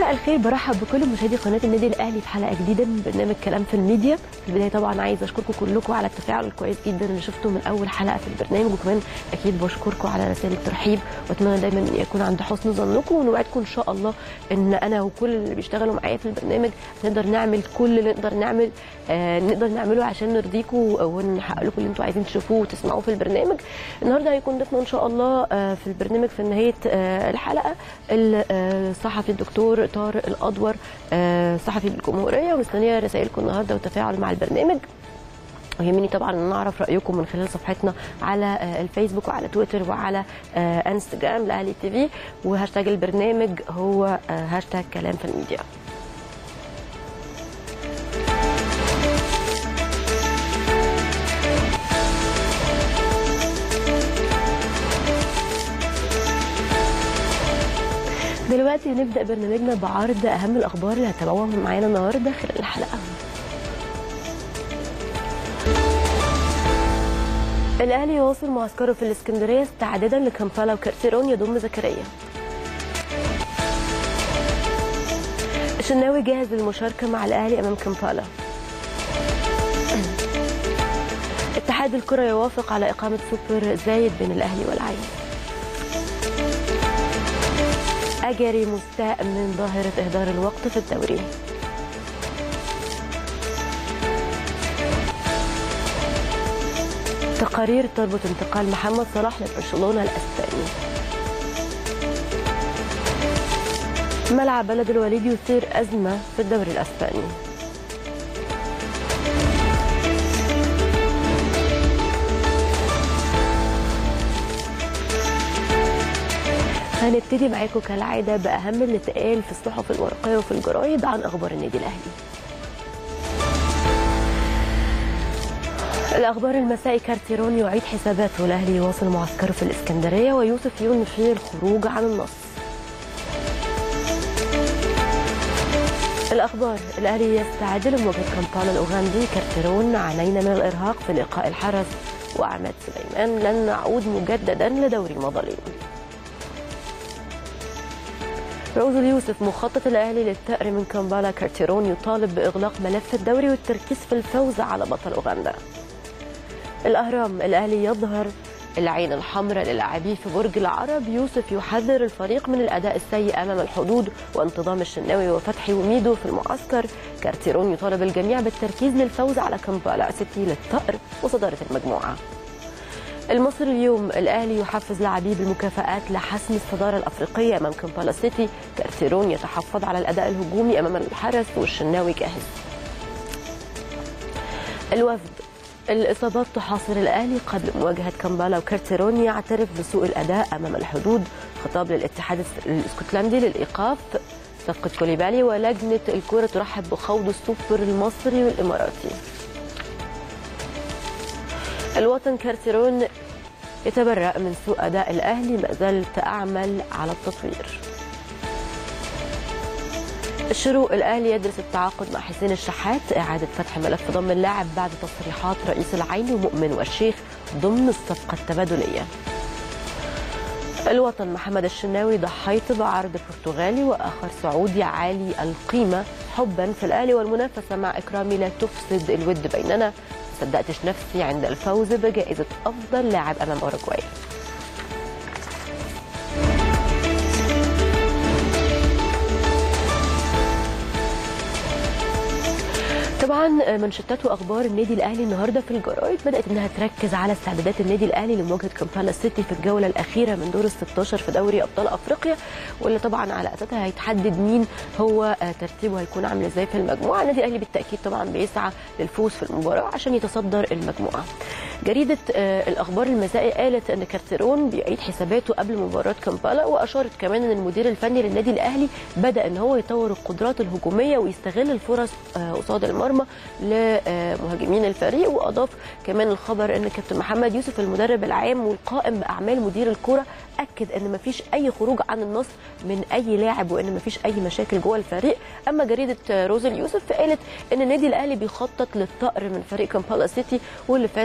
مساء الخير برحب بكل مشاهدي قناه النادي الاهلي في حلقه جديده من برنامج كلام في الميديا في البدايه طبعا عايز اشكركم كلكم على التفاعل الكويس جدا اللي شفته من اول حلقه في البرنامج وكمان اكيد بشكركم على رسائل الترحيب واتمنى دايما ان يكون عند حسن ظنكم ونوعدكم ان شاء الله ان انا وكل اللي بيشتغلوا معايا في البرنامج نقدر نعمل كل اللي نقدر نعمل آه نقدر نعمله عشان نرضيكم ونحقق لكم اللي انتم عايزين تشوفوه وتسمعوه في البرنامج النهارده هيكون ضيفنا ان شاء الله آه في البرنامج في نهايه آه الحلقه الصحفي الدكتور طارق الادور آه صحفي الجمهوريه ومستنيه رسائلكم النهارده والتفاعل مع البرنامج ويهمني طبعا ان نعرف رايكم من خلال صفحتنا على الفيسبوك وعلى تويتر وعلى انستجرام لاهلي تي في وهاشتاج البرنامج هو هاشتاج كلام في الميديا دلوقتي هنبدا برنامجنا بعرض اهم الاخبار اللي هتتابعوها معانا النهارده خلال الحلقه الاهلي يواصل معسكره في الاسكندريه استعدادا لكامبالا وكارتيرون يضم زكريا الشناوي جاهز للمشاركه مع الاهلي امام كامبالا اتحاد الكره يوافق على اقامه سوبر زايد بين الاهلي والعين اجري مستاء من ظاهره اهدار الوقت في الدوري تقارير تربط انتقال محمد صلاح لبرشلونه الاسباني ملعب بلد الوليد يثير ازمه في الدوري الاسباني هنبتدي معاكم كالعاده باهم اللي اتقال في الصحف الورقيه وفي الجرايد عن اخبار النادي الاهلي الأخبار المسائي كارتيرون يعيد حساباته الأهلي يواصل معسكره في الإسكندرية ويوسف يون في الخروج عن النص الأخبار الأهلي يستعد لمواجهة كامبالا الأوغندي كارتيرون عانينا من الإرهاق في لقاء الحرس وأحمد سليمان لن نعود مجددا لدوري المظالم رؤوز اليوسف مخطط الاهلي للثأر من كامبالا كارتيرون يطالب باغلاق ملف الدوري والتركيز في الفوز على بطل اوغندا الاهرام الاهلي يظهر العين الحمراء للاعبيه في برج العرب يوسف يحذر الفريق من الاداء السيء امام الحدود وانتظام الشناوي وفتحي وميدو في المعسكر كارتيرون يطالب الجميع بالتركيز للفوز على كامبالا سيتي للثأر وصداره المجموعه المصري اليوم الاهلي يحفز لاعبيه بالمكافآت لحسم الصداره الافريقيه امام كامبالا سيتي كارتيرون يتحفظ على الاداء الهجومي امام الحرس والشناوي جاهز الوفد الاصابات تحاصر الاهلي قبل مواجهه كامبالا وكارتيرون يعترف بسوء الاداء امام الحدود خطاب للاتحاد الاسكتلندي للايقاف صفقه كوليبالي ولجنه الكره ترحب بخوض السوبر المصري والاماراتي الوطن كارتيرون يتبرأ من سوء أداء الأهلي ما زلت أعمل على التطوير الشروق الأهلي يدرس التعاقد مع حسين الشحات إعادة فتح ملف ضم اللاعب بعد تصريحات رئيس العين ومؤمن والشيخ ضمن الصفقة التبادلية الوطن محمد الشناوي ضحيت بعرض برتغالي وآخر سعودي عالي القيمة حبا في الأهلي والمنافسة مع إكرامي لا تفسد الود بيننا صدقتش نفسي عند الفوز بجائزة أفضل لاعب أمام أوروغواي طبعا منشطات واخبار النادي الاهلي النهارده في الجرايد بدات انها تركز على استعدادات النادي الاهلي لمواجهه كامبالا سيتي في الجوله الاخيره من دور ال 16 في دوري ابطال افريقيا واللي طبعا على اساسها هيتحدد مين هو ترتيبه هيكون عامل ازاي في المجموعه النادي الاهلي بالتاكيد طبعا بيسعى للفوز في المباراه عشان يتصدر المجموعه جريده الاخبار المسائي قالت ان كارتيرون بيعيد حساباته قبل مباراه كامبالا واشارت كمان ان المدير الفني للنادي الاهلي بدا ان هو يطور القدرات الهجوميه ويستغل الفرص قصاد المرمى لمهاجمين الفريق واضاف كمان الخبر ان كابتن محمد يوسف المدرب العام والقائم باعمال مدير الكره اكد ان مفيش اي خروج عن النص من اي لاعب وان مفيش اي مشاكل جوه الفريق اما جريده روز اليوسف فقالت ان النادي الاهلي بيخطط للطائر من فريق كامبالا سيتي واللي فاز على النادي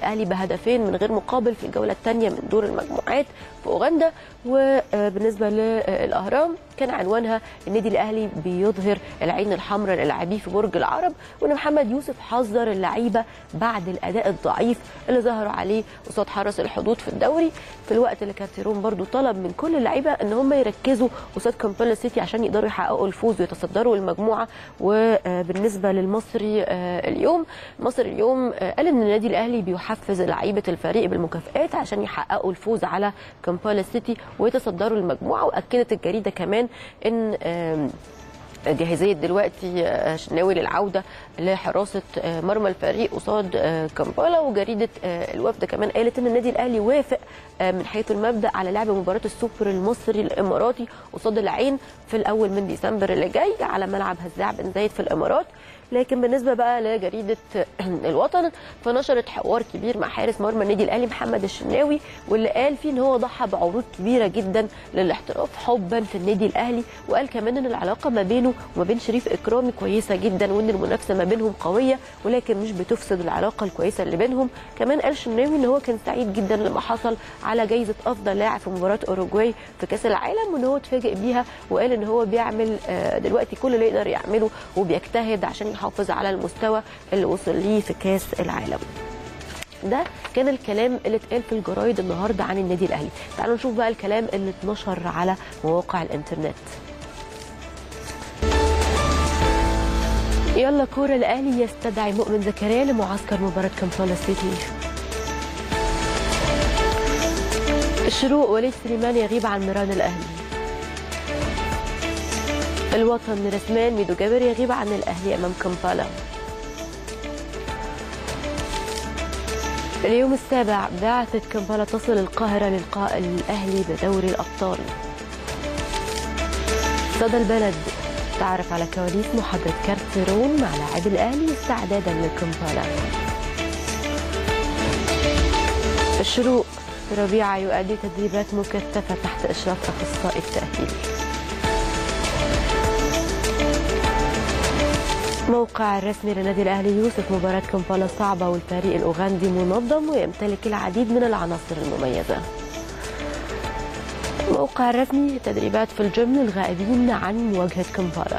الاهلي بهدفين من غير مقابل في الجوله الثانيه من دور المجموعات في اوغندا وبالنسبه للاهرام كان عنوانها النادي الاهلي بيظهر العين الحمراء للاعبيه في برج العرب وان محمد يوسف حذر اللعيبه بعد الاداء الضعيف اللي ظهروا عليه قصاد حرس الحدود في الدوري في الوقت اللي كارتيرون برضو طلب من كل اللعيبه ان هم يركزوا قصاد كامبالا سيتي عشان يقدروا يحققوا الفوز ويتصدروا المجموعه وبالنسبه للمصري اليوم مصر اليوم قال ان النادي الاهلي بيحفز لعيبه الفريق بالمكافئات عشان يحققوا الفوز على كامبالا سيتي ويتصدروا المجموعه واكدت الجريده كمان ان جاهزيه دلوقتي شناوي للعوده لحراسه مرمى الفريق قصاد كامبالا وجريده الوفد كمان قالت ان النادي الاهلي وافق من حيث المبدا على لعب مباراه السوبر المصري الاماراتي قصاد العين في الاول من ديسمبر اللي جاي على ملعب هزاع بن زايد في الامارات لكن بالنسبه بقى لجريده الوطن فنشرت حوار كبير مع حارس مرمى النادي الاهلي محمد الشناوي واللي قال فيه ان هو ضحى بعروض كبيره جدا للاحتراف حبا في النادي الاهلي وقال كمان ان العلاقه ما بينه وما بين شريف اكرامي كويسه جدا وان المنافسه ما بينهم قويه ولكن مش بتفسد العلاقه الكويسه اللي بينهم كمان قال الشناوي ان هو كان سعيد جدا لما حصل على جائزه افضل لاعب في مباراه اوروجواي في كاس العالم وان هو اتفاجئ بيها وقال ان هو بيعمل دلوقتي كل اللي يقدر يعمله وبيجتهد عشان يحافظ على المستوى اللي وصل ليه في كاس العالم ده كان الكلام اللي اتقال في الجرايد النهارده عن النادي الاهلي تعالوا نشوف بقى الكلام اللي اتنشر على مواقع الانترنت يلا كورة الأهلي يستدعي مؤمن زكريا لمعسكر مباراة كامبالا سيتي الشروق وليد سليمان يغيب عن ميران الأهلي الوطن رسمان ميدو جابر يغيب عن الأهلي أمام كامبالا اليوم السابع بعثة كامبالا تصل القاهرة للقاء الأهلي بدوري الأبطال صدى البلد تعرف على كواليس محاضرة كارتيرون مع لاعب الأهلي استعدادا لكامبالا الشروق ربيعة يؤدي تدريبات مكثفة تحت إشراف أخصائي التأهيل موقع الرسمي للنادي الاهلي يوسف مباراه كامبالا صعبه والفريق الاوغندي منظم ويمتلك العديد من العناصر المميزه. موقع الرسمي تدريبات في الجيم للغائبين عن مواجهه كامبالا.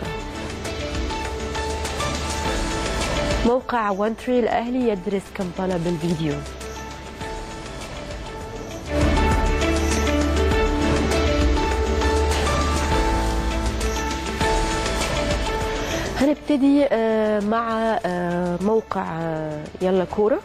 موقع وان تري الاهلي يدرس كامبالا بالفيديو. هنبتدي مع موقع يلا كوره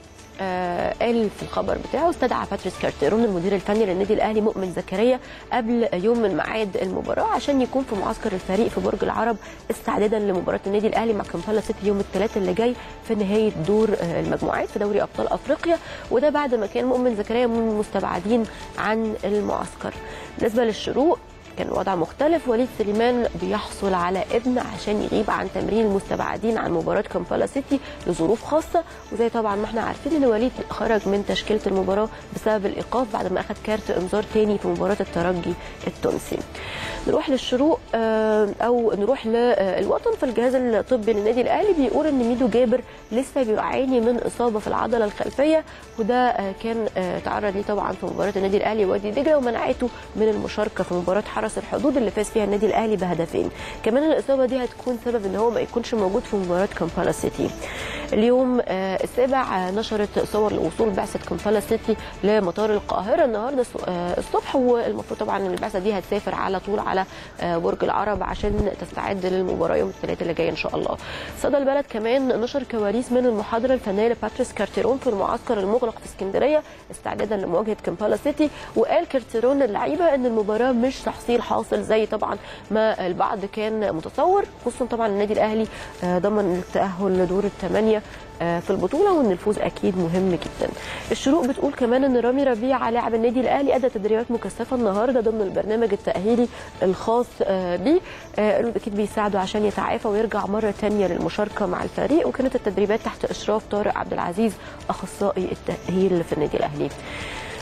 قال في الخبر بتاعه استدعى باتريس كارتيرون المدير الفني للنادي الاهلي مؤمن زكريا قبل يوم من ميعاد المباراه عشان يكون في معسكر الفريق في برج العرب استعدادا لمباراه النادي الاهلي مع كامبالا سيتي يوم الثلاثاء اللي جاي في نهايه دور المجموعات في دوري ابطال افريقيا وده بعد ما كان مؤمن زكريا من المستبعدين عن المعسكر بالنسبه للشروق كان الوضع مختلف وليد سليمان بيحصل على ابن عشان يغيب عن تمرين المستبعدين عن مباراه كامبالا سيتي لظروف خاصه وزي طبعا ما احنا عارفين ان وليد خرج من تشكيله المباراه بسبب الايقاف بعد ما اخذ كارت انذار تاني في مباراه الترجي التونسي. نروح للشروق او نروح للوطن فالجهاز الطبي للنادي الاهلي بيقول ان ميدو جابر لسه بيعاني من اصابه في العضله الخلفيه وده كان تعرض ليه طبعا في مباراه النادي الاهلي وادي دجله ومنعته من المشاركه في مباراه حرس الحدود اللي فاز فيها النادي الاهلي بهدفين كمان الاصابه دي هتكون سبب ان هو ما يكونش موجود في مباراه كامبالا سيتي اليوم السابع نشرت صور لوصول بعثه كامبالا سيتي لمطار القاهره النهارده الصبح والمفروض طبعا ان البعثه دي هتسافر على طول على برج العرب عشان تستعد للمباراه يوم الثلاثاء اللي جاي ان شاء الله صدى البلد كمان نشر كواليس من المحاضره الفنيه لباتريس كارتيرون في المعسكر المغلق في اسكندريه استعدادا لمواجهه كامبالا سيتي وقال كارتيرون للعيبه ان المباراه مش تحصيل حاصل زي طبعا ما البعض كان متصور خصوصا طبعا النادي الاهلي ضمن التاهل لدور الثمانيه في البطوله وان الفوز اكيد مهم جدا. الشروق بتقول كمان ان رامي ربيعه لاعب النادي الاهلي ادى تدريبات مكثفه النهارده ضمن البرنامج التاهيلي الخاص بيه اكيد بيساعده عشان يتعافى ويرجع مره ثانيه للمشاركه مع الفريق وكانت التدريبات تحت اشراف طارق عبد العزيز اخصائي التاهيل في النادي الاهلي.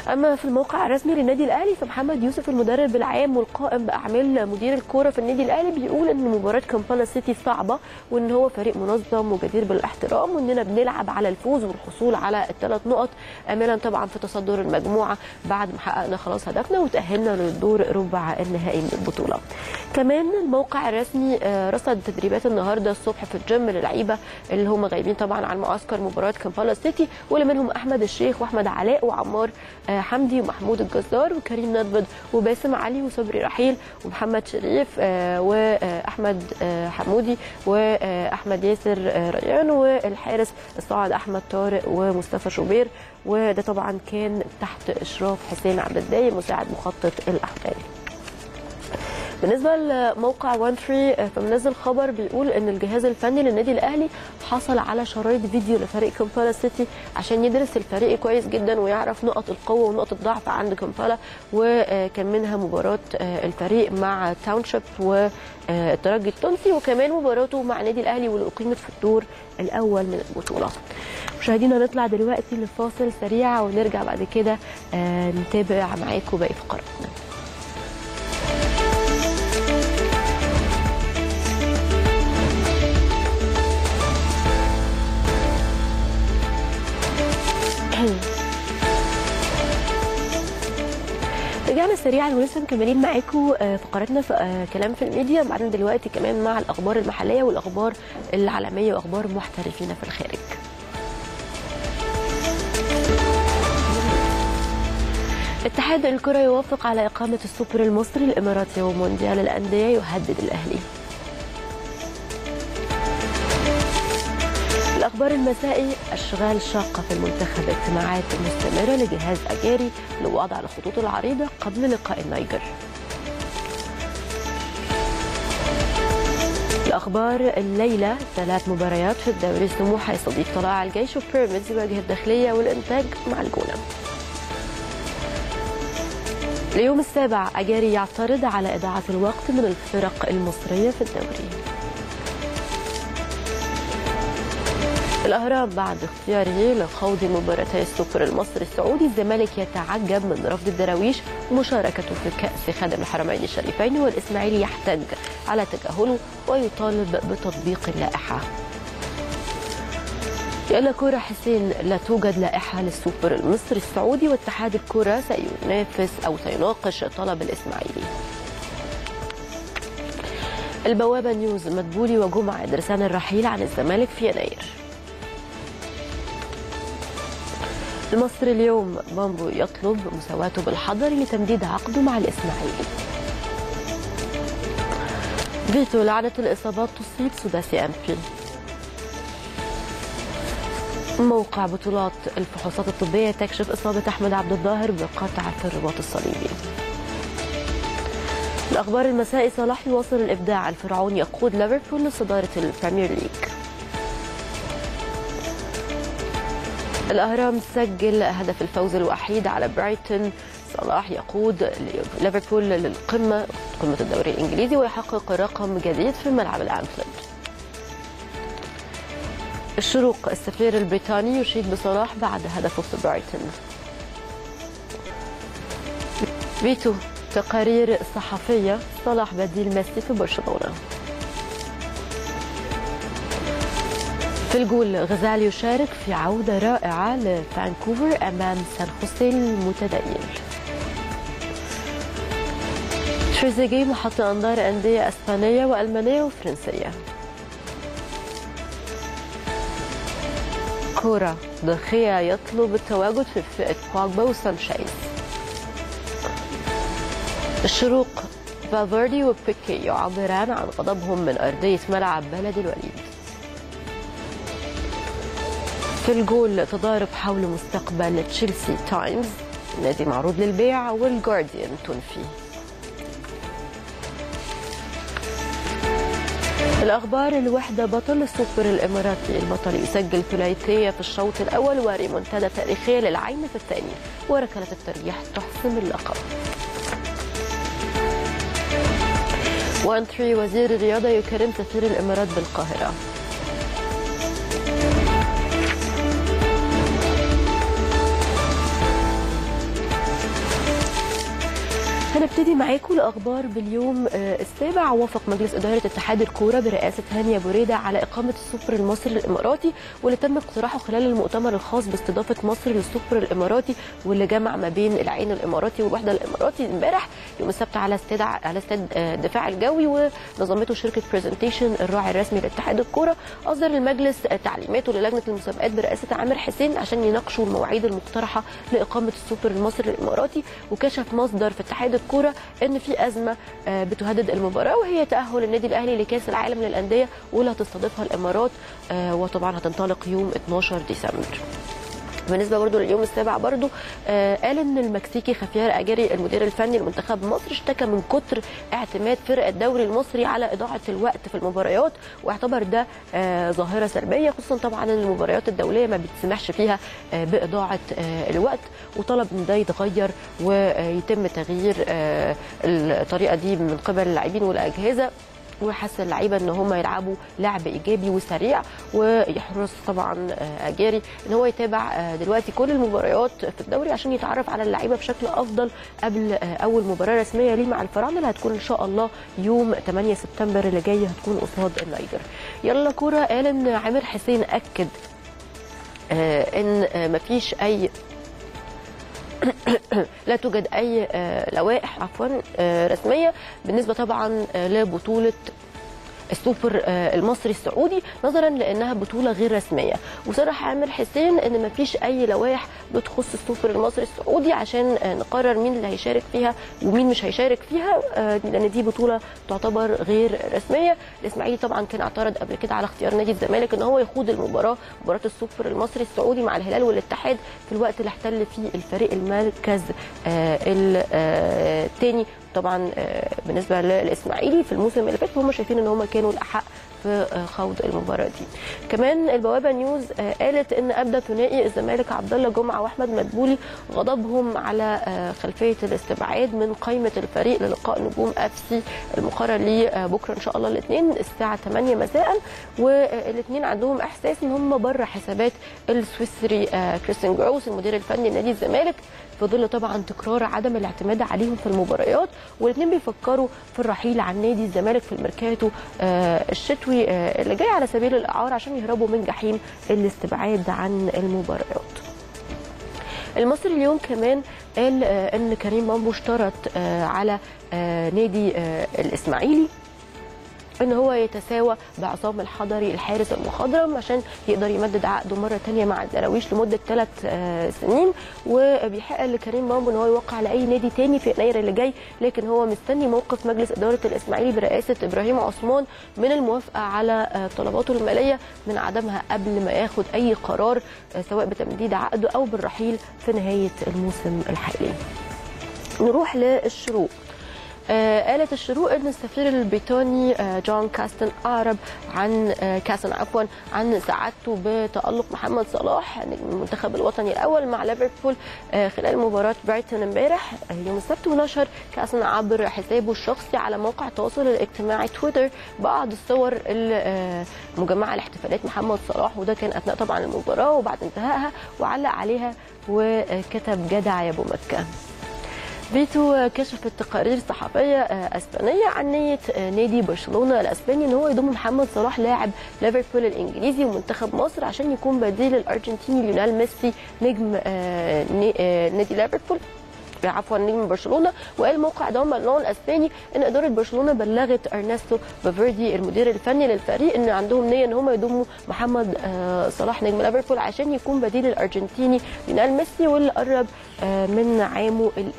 اما في الموقع الرسمي للنادي الاهلي فمحمد يوسف المدرب العام والقائم باعمال مدير الكوره في النادي الاهلي بيقول ان مباراه كامبالا سيتي صعبه وان هو فريق منظم وجدير بالاحترام واننا بنلعب على الفوز والحصول على الثلاث نقط املا طبعا في تصدر المجموعه بعد ما حققنا خلاص هدفنا وتاهلنا للدور ربع النهائي من البطوله. كمان الموقع الرسمي رصد تدريبات النهارده الصبح في الجيم للعيبه اللي هم غايبين طبعا عن معسكر مباراه كامبالا سيتي واللي منهم احمد الشيخ واحمد علاء وعمار حمدي ومحمود الجزار وكريم ندبد وباسم علي وصبري رحيل ومحمد شريف واحمد حمودي واحمد ياسر ريان والحارس الصاعد احمد طارق ومصطفى شوبير وده طبعا كان تحت اشراف حسين عبد الدايم مساعد مخطط الاحمال بالنسبه لموقع 1 3 فمنزل خبر بيقول ان الجهاز الفني للنادي الاهلي حصل على شرايط فيديو لفريق كامبالا سيتي عشان يدرس الفريق كويس جدا ويعرف نقط القوه ونقط الضعف عند كامبالا وكان منها مباراه الفريق مع تاونشيب والترجي التونسي وكمان مباراته مع النادي الاهلي واللي اقيمت في الدور الاول من البطوله. مشاهدينا نطلع دلوقتي لفاصل سريع ونرجع بعد كده نتابع معاكم باقي فقراتنا. رجعنا سريعا ولسه مكملين معاكم فقراتنا في كلام في الميديا بعدين دلوقتي كمان مع الاخبار المحليه والاخبار العالميه واخبار محترفين في الخارج. اتحاد الكرة يوافق على إقامة السوبر المصري الإماراتي ومونديال الأندية يهدد الأهلي. الأخبار المسائي أشغال شاقة في المنتخب اجتماعات مستمرة لجهاز أجاري لوضع الخطوط العريضة قبل لقاء النيجر الأخبار الليلة ثلاث مباريات في الدوري سموحة يستضيف طلائع الجيش وبيراميدز يواجه الداخلية والإنتاج مع الجونة اليوم السابع أجاري يعترض على إضاعة الوقت من الفرق المصرية في الدوري الأهرام بعد اختياره لخوض مباراتي السوبر المصري السعودي الزمالك يتعجب من رفض الدراويش ومشاركته في كأس خادم الحرمين الشريفين والإسماعيلي يحتج على تجاهله ويطالب بتطبيق اللائحة يلا كورة حسين لا توجد لائحة للسوبر المصري السعودي واتحاد الكرة سينافس أو سيناقش طلب الإسماعيلي البوابة نيوز مدبولي وجمعة يدرسان الرحيل عن الزمالك في يناير المصري اليوم بامبو يطلب مساواته بالحضري لتمديد عقده مع الإسماعيلي فيتو لعنة الإصابات تصيب سداسي أمبي موقع بطولات الفحوصات الطبية تكشف إصابة أحمد عبد الظاهر بقطع في الرباط الصليبي الأخبار المسائي صلاح يواصل الإبداع الفرعوني يقود ليفربول لصدارة البريمير ليج الأهرام سجل هدف الفوز الوحيد على برايتون صلاح يقود ليفربول للقمة قمة الدوري الإنجليزي ويحقق رقم جديد في ملعب الأنفيلد الشروق السفير البريطاني يشيد بصلاح بعد هدفه في برايتون فيتو تقارير صحفية صلاح بديل ميسي في برشلونة في الجول غزال يشارك في عودة رائعة لفانكوفر أمام سان خوسيه المتدين تريزيجيه محط أنظار أندية أسبانية وألمانية وفرنسية كورة دخية يطلب التواجد في فئة بوجبا وسانشيز الشروق فالفيردي وبيكي يعبران عن غضبهم من أرضية ملعب بلد الوليد في الجول تضارب حول مستقبل تشيلسي تايمز نادي معروض للبيع والجارديان تنفي الأخبار الوحدة بطل السوبر الإماراتي البطل يسجل ثلاثية في الشوط الأول وريمونتادا تاريخية للعين في الثاني وركلة الترجيح تحسم اللقب 1 3 وزير الرياضة يكرم سفير الإمارات بالقاهرة هنبتدي معاكم الاخبار باليوم آه، السابع وافق مجلس اداره اتحاد الكوره برئاسه هانيه بوريده على اقامه السوبر المصري الاماراتي واللي تم اقتراحه خلال المؤتمر الخاص باستضافه مصر للسوبر الاماراتي واللي جمع ما بين العين الاماراتي والوحده الاماراتي امبارح يوم السبت على استاد على استاد آه، الدفاع الجوي ونظمته شركه برزنتيشن الراعي الرسمي لاتحاد الكوره اصدر المجلس آه، تعليماته للجنه المسابقات برئاسه عامر حسين عشان يناقشوا المواعيد المقترحه لاقامه السوبر المصري الاماراتي وكشف مصدر في اتحاد الكوره ان في ازمه آه، بتهدد المباراه وهي تاهل النادي الاهلي لكاس العالم للانديه واللي هتستضيفها الامارات آه، وطبعا هتنطلق يوم 12 ديسمبر بالنسبه برضو لليوم السابع برضو آه قال ان المكسيكي خافير اجاري المدير الفني لمنتخب مصر اشتكى من كتر اعتماد فرق الدوري المصري على اضاعه الوقت في المباريات واعتبر ده آه ظاهره سلبيه خصوصا طبعا ان المباريات الدوليه ما بتسمحش فيها آه باضاعه آه الوقت وطلب ان ده يتغير ويتم تغيير آه الطريقه دي من قبل اللاعبين والاجهزه وحث اللعيبه ان هم يلعبوا لعب ايجابي وسريع ويحرص طبعا آه، اجاري ان هو يتابع آه، دلوقتي كل المباريات في الدوري عشان يتعرف على اللعيبه بشكل افضل قبل آه، اول مباراه رسميه ليه مع الفراعنه اللي هتكون ان شاء الله يوم 8 سبتمبر اللي جاي هتكون قصاد النيجر. يلا كوره قال ان عامر حسين اكد آه، ان آه، مفيش اي لا توجد اي آه، لوائح عفوا آه، رسميه بالنسبه طبعا آه، لبطوله السوبر آه، المصري السعودي نظرا لانها بطوله غير رسميه وصرح عامر حسين ان مفيش اي لوائح بتخص السوبر المصري السعودي عشان آه، نقرر مين اللي هيشارك فيها ومين مش هيشارك فيها آه، لان دي بطوله تعتبر غير رسميه الاسماعيلي طبعا كان اعترض قبل كده على اختيار نادي الزمالك ان هو يخوض المباراه مباراه السوبر المصري السعودي مع الهلال والاتحاد في الوقت اللي احتل فيه الفريق المركز الثاني طبعا آه، بالنسبه للاسماعيلي في الموسم اللي فات فهم شايفين ان هم كانوا الاحق في آه، خوض المباراه دي. كمان البوابه نيوز آه، قالت ان ابدى ثنائي الزمالك عبد الله جمعه واحمد مدبولي غضبهم على آه، خلفيه الاستبعاد من قائمه الفريق للقاء نجوم اف سي المقرر ليه آه، بكره ان شاء الله الاثنين الساعه 8 مساء والاثنين عندهم احساس ان هم بره حسابات السويسري آه، كريستيان جروس المدير الفني لنادي الزمالك في ظل طبعا تكرار عدم الاعتماد عليهم في المباريات والاثنين بيفكروا في الرحيل عن نادي الزمالك في الميركاتو آه، الشتوي آه، اللي جاي على سبيل الاعاره عشان يهربوا من جحيم الاستبعاد عن المباريات. المصري اليوم كمان قال آه، ان كريم مامبو اشترط آه، على آه، نادي آه، الاسماعيلي ان هو يتساوى بعصام الحضري الحارس المخضرم عشان يقدر يمدد عقده مره تانية مع الدراويش لمده ثلاث سنين وبيحق لكريم بامبو ان هو يوقع على اي نادي تاني في يناير اللي جاي لكن هو مستني موقف مجلس اداره الاسماعيلي برئاسه ابراهيم عثمان من الموافقه على آه، طلباته الماليه من عدمها قبل ما ياخد اي قرار آه، سواء بتمديد عقده او بالرحيل في نهايه الموسم الحالي. نروح للشروق آه، قالت الشروق ان السفير البريطاني آه، جون كاستن اعرب عن آه، كاستن عفوا عن سعادته بتالق محمد صلاح نجم المنتخب الوطني الاول مع ليفربول آه، خلال مباراه برايتون امبارح آه، يوم السبت ونشر كاستن عبر حسابه الشخصي على موقع التواصل الاجتماعي تويتر بعض الصور المجمعه لاحتفالات محمد صلاح وده كان اثناء طبعا المباراه وبعد انتهائها وعلق عليها وكتب جدع يا ابو مكه فيتو كشفت تقارير صحفيه آه، اسبانيه عن نيه آه، نادي برشلونه الاسباني ان هو يضم محمد صلاح لاعب ليفربول الانجليزي ومنتخب مصر عشان يكون بديل الارجنتيني ليونيل ميسي نجم آه، نا- آه، نادي ليفربول عفوا نجم برشلونه وقال موقع دوما اللون الاسباني ان اداره برشلونه بلغت ارنستو بافيردي المدير الفني للفريق ان عندهم نيه ان هم يضموا محمد آه، صلاح نجم ليفربول عشان يكون بديل الارجنتيني ليونيل ميسي واللي قرب آه، من عامه ال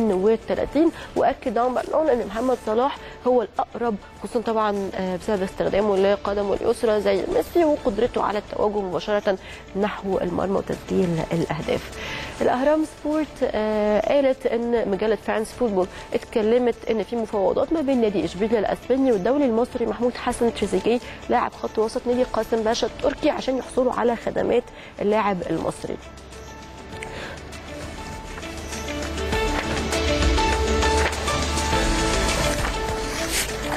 32 واكد دوما اللون ان محمد صلاح هو الاقرب خصوصا طبعا آه، بسبب استخدامه لقدمه اليسرى زي ميسي وقدرته على التوجه مباشره نحو المرمى وتسجيل الاهداف. الاهرام سبورت آه، قالت ان مجله فرانس فوتبول اتكلمت ان في مفاوضات ما بين نادي اشبيليا الاسباني والدولي المصري محمود حسن تريزيجيه لاعب خط وسط نادي قاسم باشا التركي عشان يحصلوا على خدمات اللاعب المصري.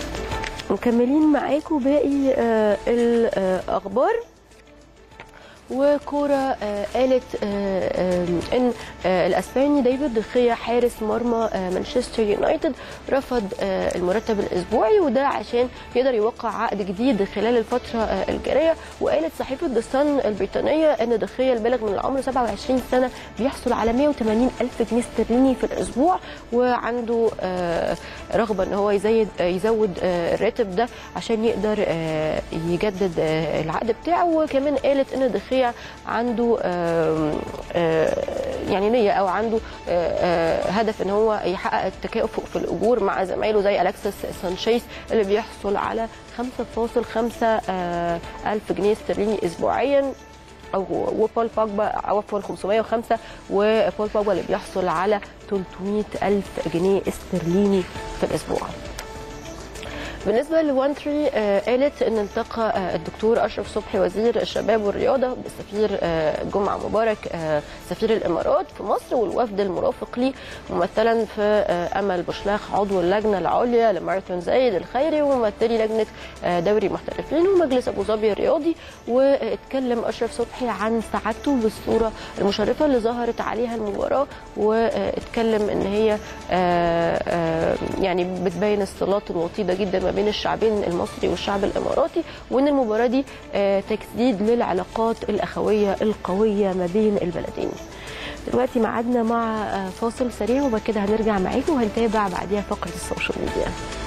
مكملين معاكم باقي آه، الاخبار وكوره آه، قالت آه، آه، ان آه، الاسباني ديفيد دخيا حارس مرمى آه، مانشستر يونايتد رفض آه، المرتب الاسبوعي وده عشان يقدر يوقع عقد جديد خلال الفتره آه، الجاريه وقالت صحيفه ذا سان البريطانيه ان دخيا البالغ من العمر 27 سنه بيحصل على 180 الف جنيه استرليني في الاسبوع وعنده آه، رغبه ان هو يزيد آه، يزود آه، الراتب ده عشان يقدر آه، يجدد آه، العقد بتاعه وكمان قالت ان دخيا عنده آم، آه، يعني نيه او عنده آه، آه، هدف ان هو يحقق التكافؤ في الاجور مع زمايله زي الكسس سانشيز اللي بيحصل على 5.5 آه، الف جنيه استرليني اسبوعيا او وبول باجبا عفوا 505 وبول باجبا اللي بيحصل على 300 الف جنيه استرليني في الاسبوع بالنسبه لوان تري آه، قالت ان التقى آه، الدكتور اشرف صبحي وزير الشباب والرياضه بالسفير آه، جمعه مبارك آه، سفير الامارات في مصر والوفد المرافق ليه ممثلا في آه، امل بوشلاخ عضو اللجنه العليا لماراثون زايد الخيري وممثلي لجنه آه، دوري المحترفين ومجلس ابو ظبي الرياضي واتكلم اشرف صبحي عن سعادته بالصوره المشرفه اللي ظهرت عليها المباراه واتكلم ان هي آه، آه، يعني بتبين الصلات الوطيده جدا ما بين الشعبين المصري والشعب الاماراتي وان المباراه دي آه، تجديد للعلاقات الاخويه القويه ما بين البلدين. دلوقتي ميعادنا مع آه، فاصل سريع وبعد كده هنرجع معاكم وهنتابع بعديها فقره السوشيال ميديا.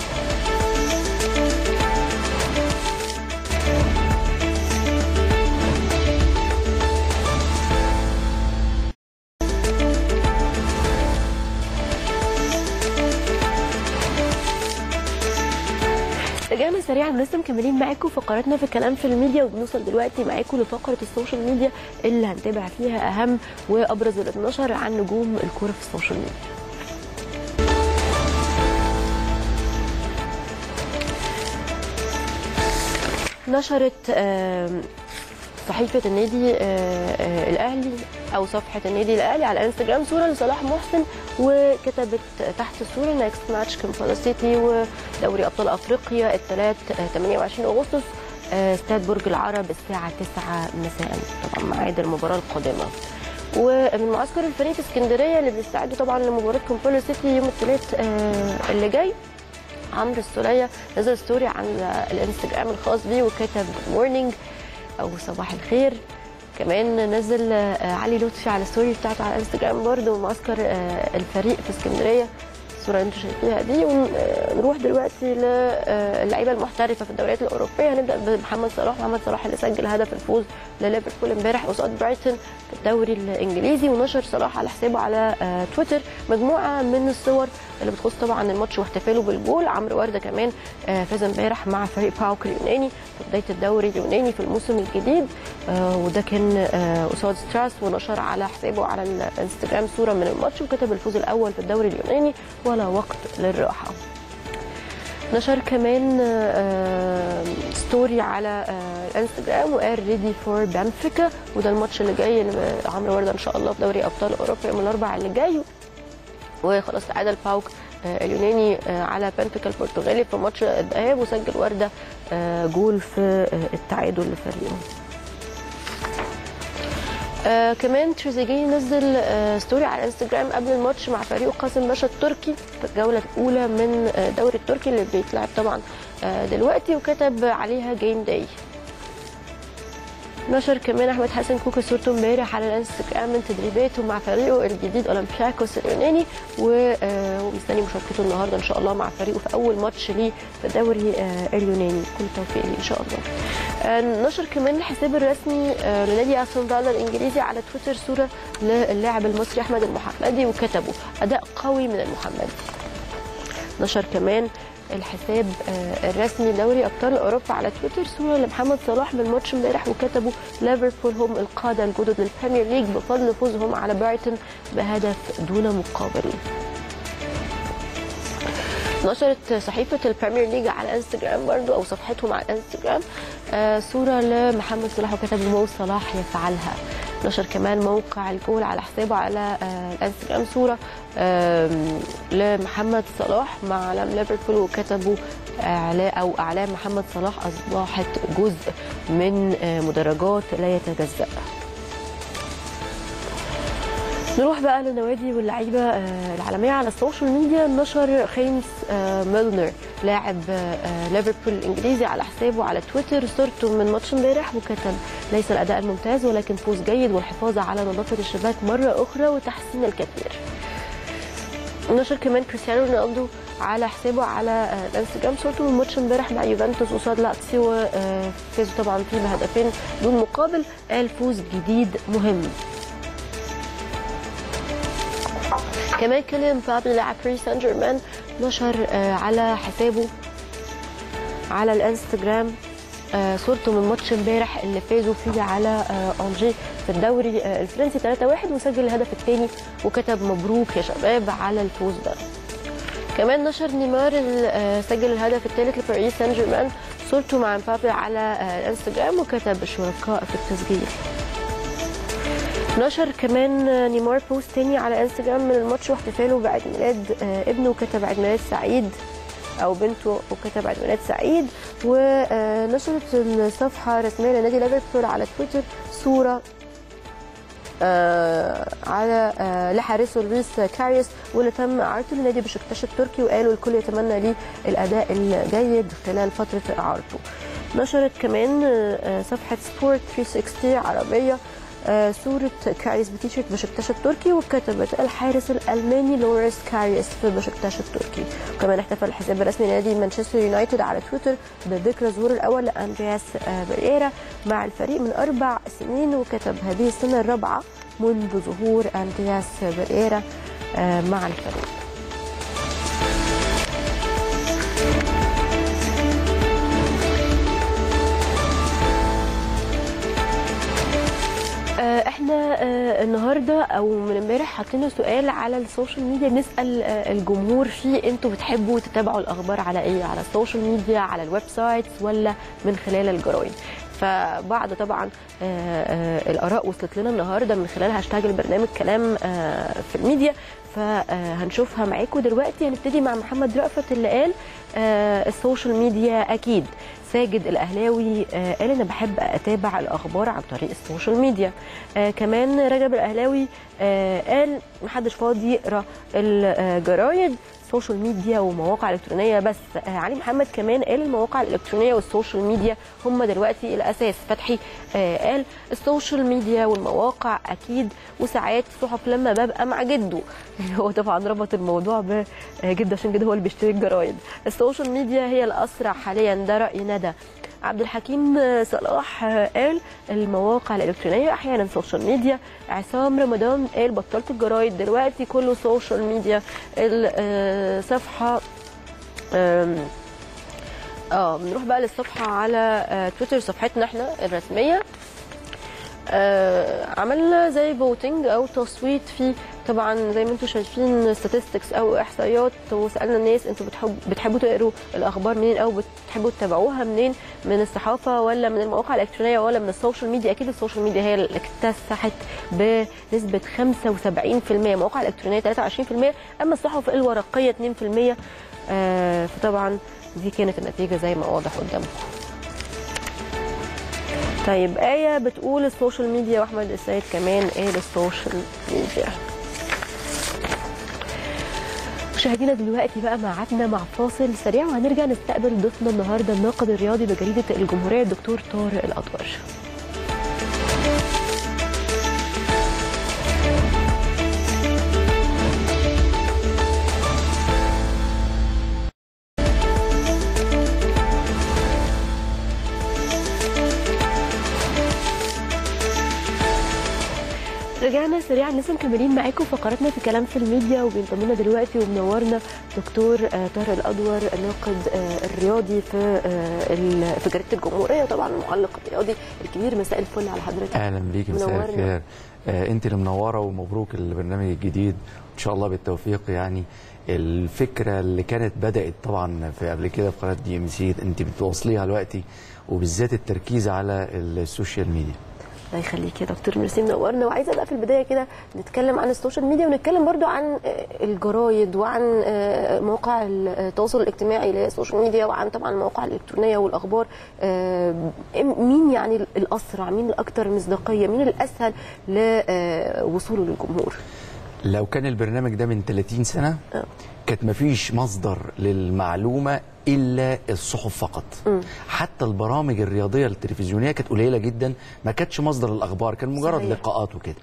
رجعنا سريعا لسه مكملين معاكم فقراتنا في كلام في الميديا وبنوصل دلوقتي معاكم لفقره السوشيال ميديا اللي هنتابع فيها اهم وابرز اللي اتنشر عن نجوم الكوره في السوشيال ميديا. نشرت آم، صحيفه النادي آه، آه، الاهلي او صفحه النادي الاهلي على انستجرام صوره لصلاح محسن وكتبت تحت الصوره نكست ماتش كمبالا سيتي ودوري ابطال افريقيا الثلاث 28 اغسطس آه، استاد برج العرب الساعه 9 مساء طبعا ميعاد المباراه القادمه ومن معسكر الفريق في اسكندريه اللي بيستعدوا طبعا لمباراه كومبالا سيتي يوم الثلاث آه، اللي جاي عمرو السولية نزل ستوري على الانستجرام الخاص بيه وكتب مورنينج او صباح الخير كمان نزل آه، علي لطفي على الستوري بتاعته على الانستجرام برضه معسكر آه، الفريق في اسكندريه الصوره اللي انتم شايفينها دي ونروح دلوقتي للعيبه المحترفه في الدوريات الاوروبيه هنبدا بمحمد صلاح محمد صلاح اللي سجل هدف الفوز لليفربول امبارح قصاد برايتون في الدوري الانجليزي ونشر صلاح على حسابه على آه، تويتر مجموعه من الصور اللي بتخص طبعا الماتش واحتفاله بالجول عمرو ورده كمان آه، فاز امبارح مع فريق باوك اليوناني في بدايه الدوري اليوناني في الموسم الجديد آه، وده كان آه، قصاد ستراس ونشر على حسابه على الانستجرام صوره من الماتش وكتب الفوز الاول في الدوري اليوناني ولا وقت للراحه نشر كمان آه، ستوري على آه، الانستجرام وقال ريدي فور بنفيكا وده الماتش اللي جاي اللي عمرو ورده ان شاء الله في دوري ابطال اوروبا يوم الاربعاء اللي جاي وخلاص تعادل باوك آه، اليوناني آه، على بنفيكا البرتغالي في ماتش الذهاب وسجل ورده آه، جول في آه، التعادل لفريقه آه كمان تريزيجيه نزل آه ستوري على الانستجرام قبل الماتش مع فريقه قاسم باشا التركي في الجوله الاولى من آه دوري التركي اللي بيتلعب طبعا آه دلوقتي وكتب عليها جيم داي نشر كمان احمد حسن كوكا صورته امبارح على الانستجرام من تدريباته مع فريقه الجديد اولمبياكوس اليوناني و- آه، ومستني مشاركته النهارده ان شاء الله مع فريقه في اول ماتش ليه في الدوري آه، اليوناني كل التوفيق ليه ان شاء الله آه، نشر كمان الحساب الرسمي آه، لنادي استون فيلا الانجليزي على تويتر صوره للاعب المصري احمد المحمدي وكتبوا اداء قوي من المحمدي نشر كمان الحساب آه، الرسمي لدوري ابطال اوروبا على تويتر صوره لمحمد صلاح من ماتش امبارح وكتبوا ليفربول هم القاده الجدد للبريمير ليج بفضل فوزهم على برايتون بهدف دون مقابل. نشرت صحيفة البريمير ليج على انستجرام برضو أو صفحتهم على انستجرام آه صورة لمحمد صلاح وكتب مو صلاح يفعلها نشر كمان موقع الجول على حسابه على آه، الانستجرام صوره آم، لمحمد صلاح مع علم ليفربول وكتبوا اعلاء او اعلام محمد صلاح اصبحت جزء من آه، مدرجات لا يتجزأ نروح بقى للنوادي واللعيبه آه، العالميه على السوشيال ميديا نشر خيمس آه، ميلنر لاعب آه، ليفربول الانجليزي على حسابه على تويتر صورته من ماتش امبارح وكتب ليس الاداء الممتاز ولكن فوز جيد والحفاظ على نظافه الشباك مره اخرى وتحسين الكثير نشر كمان كريستيانو رونالدو على حسابه على آه، الانستجرام صورته من ماتش امبارح مع يوفنتوس قصاد لاتسيو وفازوا طبعا فيه بهدفين دون مقابل قال فوز جديد مهم كمان كيليان مبابي لاعب باريس سان جيرمان نشر آه، على حسابه على الانستجرام آه، صورته من ماتش امبارح اللي فازوا فيه على آه، انجي في الدوري آه، الفرنسي 3-1 وسجل الهدف الثاني وكتب مبروك يا شباب على الفوز ده كمان نشر نيمار ال- آه، سجل الهدف الثالث لباريس سان جيرمان صورته مع مبابي على آه، الانستجرام وكتب شركاء في التسجيل نشر كمان نيمار بوست تاني على انستجرام من الماتش واحتفاله بعيد ميلاد آه، ابنه وكتب عيد ميلاد سعيد او بنته وكتب عيد ميلاد سعيد ونشرت الصفحه الرسميه لنادي ليفربول على تويتر صوره آه على آه لحارسه لويس كاريس واللي تم اعارته لنادي بشكتاش التركي وقالوا الكل يتمنى ليه الاداء الجيد خلال فتره اعارته. نشرت كمان آه صفحه سبورت 360 عربيه آه، صورة كاريس بتيشيرت بشكتاش التركي وكتبت الحارس الألماني لوريس كاريس في بشكتاش التركي وكمان احتفل الحساب الرسمي لنادي مانشستر يونايتد على تويتر بذكرى ظهور الأول لأندرياس آه، بريرا مع الفريق من أربع سنين وكتب هذه السنة الرابعة منذ ظهور أندرياس بريرا آه، مع الفريق آه، احنا آه، النهارده او من امبارح حاطين سؤال على السوشيال ميديا بنسال آه، الجمهور فيه انتوا بتحبوا تتابعوا الاخبار على ايه على السوشيال ميديا على الويب سايتس ولا من خلال الجرايد فبعد طبعا آه، آه، الاراء وصلت لنا النهارده من خلال هاشتاج البرنامج كلام آه، في الميديا فهنشوفها معاكم دلوقتي هنبتدي مع محمد رأفت اللي قال آه، السوشيال ميديا اكيد ساجد الاهلاوي آه، قال انا بحب اتابع الاخبار عن طريق السوشيال ميديا آه، كمان رجب الاهلاوي آه، قال محدش فاضي يقرا الجرايد سوشيال ميديا ومواقع الكترونيه بس آه، علي محمد كمان قال المواقع الالكترونيه والسوشيال ميديا هم دلوقتي الاساس فتحي آه، قال السوشيال ميديا والمواقع اكيد وساعات صحف لما ببقى مع جده هو طبعا ربط الموضوع بجده عشان كده هو اللي بيشتري الجرايد السوشيال ميديا هي الاسرع حاليا ده راي ندى عبد الحكيم صلاح قال المواقع الالكترونيه احيانا سوشيال ميديا عصام رمضان قال بطلت الجرايد دلوقتي كله سوشيال ميديا الصفحه آم، اه بنروح بقى للصفحه على آه، تويتر صفحتنا احنا الرسميه آه، عملنا زي فوتنج او تصويت في طبعا زي ما انتم شايفين statistics او احصائيات وسالنا الناس انتوا بتحب بتحبوا تقروا الاخبار منين او بتحبوا تتابعوها منين من الصحافه ولا من المواقع الالكترونيه ولا من السوشيال ميديا اكيد السوشيال ميديا هي اللي اكتسحت بنسبه 75% مواقع الالكترونيه 23% اما الصحف الورقيه 2% آه، فطبعا دي كانت النتيجه زي ما واضح قدامكم طيب آية بتقول السوشيال ميديا وأحمد السيد كمان قال السوشيال ميديا مشاهدينا دلوقتي بقى ميعادنا مع فاصل سريع وهنرجع نستقبل ضيفنا النهارده الناقد الرياضي بجريده الجمهوريه الدكتور طارق الأطور رجعنا سريعا لسه مكملين معاكم فقراتنا في كلام في الميديا وبينضم لنا دلوقتي ومنورنا دكتور آه، طارق الادور الناقد آه، الرياضي في آه، ال- في جريده الجمهوريه طبعا المعلق الرياضي الكبير مساء الفل على حضرتك اهلا بيكي مساء منورنا. الخير آه انت اللي منوره ومبروك البرنامج الجديد ان شاء الله بالتوفيق يعني الفكره اللي كانت بدات طبعا في قبل كده في قناه دي ام سي انت بتوصليها دلوقتي وبالذات التركيز على السوشيال ميديا الله يخليك يا دكتور ميرسي منورنا وعايزه بقى في البدايه كده نتكلم عن السوشيال ميديا ونتكلم برضو عن آه، الجرايد وعن آه، مواقع التواصل الاجتماعي اللي هي السوشيال ميديا وعن طبعا المواقع الالكترونيه والاخبار آه، مين يعني الاسرع مين الاكثر مصداقيه مين الاسهل لوصوله للجمهور لو كان البرنامج ده من 30 سنه آه. كانت مفيش مصدر للمعلومه الا الصحف فقط حتى البرامج الرياضيه التلفزيونيه كانت قليله جدا ما كانتش مصدر الاخبار كان مجرد صحيح. لقاءات وكده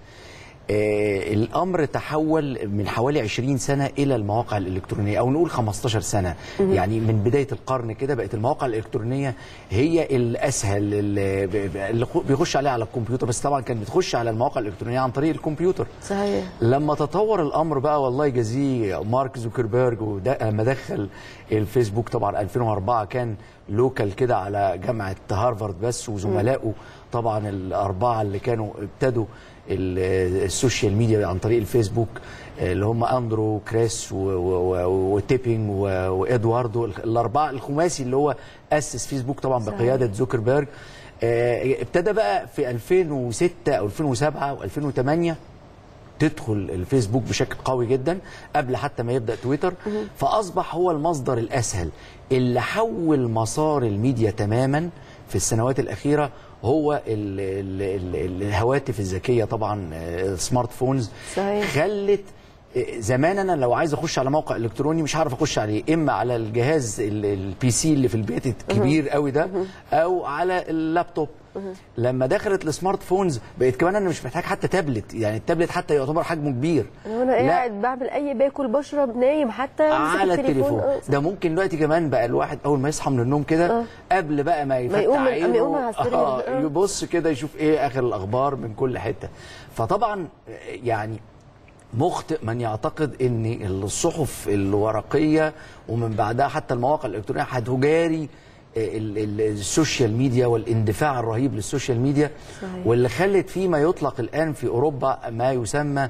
آه الامر تحول من حوالي 20 سنه الى المواقع الالكترونيه او نقول 15 سنه يعني من بدايه القرن كده بقت المواقع الالكترونيه هي الاسهل اللي ب- ب- اللي بيخش عليها على الكمبيوتر بس طبعا كانت بتخش على المواقع الالكترونيه عن طريق الكمبيوتر صحيح لما تطور الامر بقى والله يجازيه مارك زوكربيرج وده لما دخل الفيسبوك طبعا 2004 كان لوكال كده على جامعه هارفارد بس وزملائه طبعا الاربعه اللي كانوا ابتدوا ال- السوشيال ميديا عن طريق الفيسبوك اللي هم اندرو كريس و- و- و- وتيبينج و- وادواردو الاربعه الخماسي اللي هو اسس فيسبوك طبعا صحيح. بقياده زوكربيرج آه، ابتدى بقى في 2006 او 2007 و2008 تدخل الفيسبوك بشكل قوي جدا قبل حتى ما يبدا تويتر فاصبح هو المصدر الاسهل اللي حول مسار الميديا تماما في السنوات الاخيره هو ال ال ال الهواتف الذكيه طبعا آه، السمارت فونز صحيح. خلت آه، زمان انا لو عايز اخش على موقع الكتروني مش هعرف اخش عليه اما على الجهاز ال- البي سي اللي في البيت الكبير قوي ده او على اللابتوب لما دخلت السمارت فونز بقيت كمان انا مش محتاج حتى تابلت يعني التابلت حتى يعتبر حجمه كبير وانا لا، قاعد بعمل اي باكل بشرب نايم حتى أمسك على التليفون آه، ده ممكن دلوقتي كمان بقى الواحد اول ما يصحى من النوم كده آه. قبل بقى ما يفتح يقوم من- عينه ما يقوم على السرير. آه آه. يبص كده يشوف ايه اخر الاخبار من كل حته فطبعا آه، يعني مخطئ من يعتقد ان الصحف الورقيه ومن بعدها حتى المواقع الالكترونيه هتجاري ال- ال- السوشيال ميديا والاندفاع الرهيب للسوشيال ميديا صحيح. واللي خلت فيما يطلق الان في اوروبا ما يسمى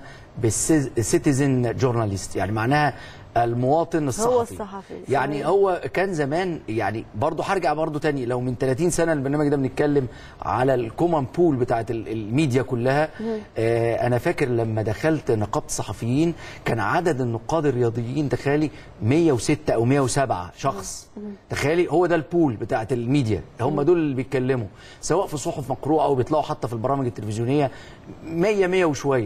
بالسيتيزن جورناليست يعني معناها المواطن الصحفي الصحفي، يعني صحيح. هو كان زمان يعني برضه هرجع برضه تاني لو من 30 سنه البرنامج ده بنتكلم على الكومن بول بتاعت ال- الميديا كلها آه انا فاكر لما دخلت نقابه الصحفيين كان عدد النقاد الرياضيين تخيلي 106 او 107 شخص تخيلي هو ده البول بتاعت الميديا هم دول اللي بيتكلموا سواء في صحف مقروءه او بيطلعوا حتى في البرامج التلفزيونيه 100 100 وشويه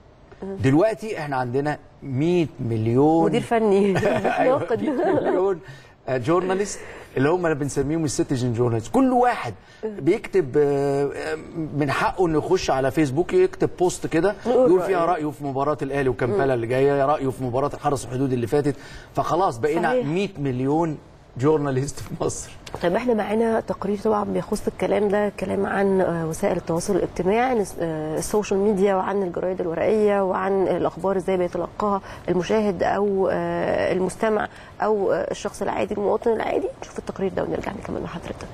دلوقتي احنا عندنا 100 مليون مدير فني ايوه ناقد 100 مليون جورناليست اللي هم اللي بنسميهم السيتيزن جورناليست كل واحد بيكتب آه، آه، من حقه انه يخش على فيسبوك يكتب بوست كده يقول يقول فيها رأيه. رايه في مباراه الاهلي وكمبالا اللي جايه رايه في مباراه الحرس الحدود اللي فاتت فخلاص بقينا صحيح. 100 مليون جورناليست في مصر طيب احنا معانا تقرير طبعا بيخص الكلام ده كلام عن آه، وسائل التواصل الاجتماعي عن الس- آه، السوشيال ميديا وعن الجرايد الورقيه وعن الاخبار ازاي بيتلقاها المشاهد او آه، المستمع او آه، الشخص العادي المواطن العادي نشوف التقرير ده ونرجع نكمل مع حضرتك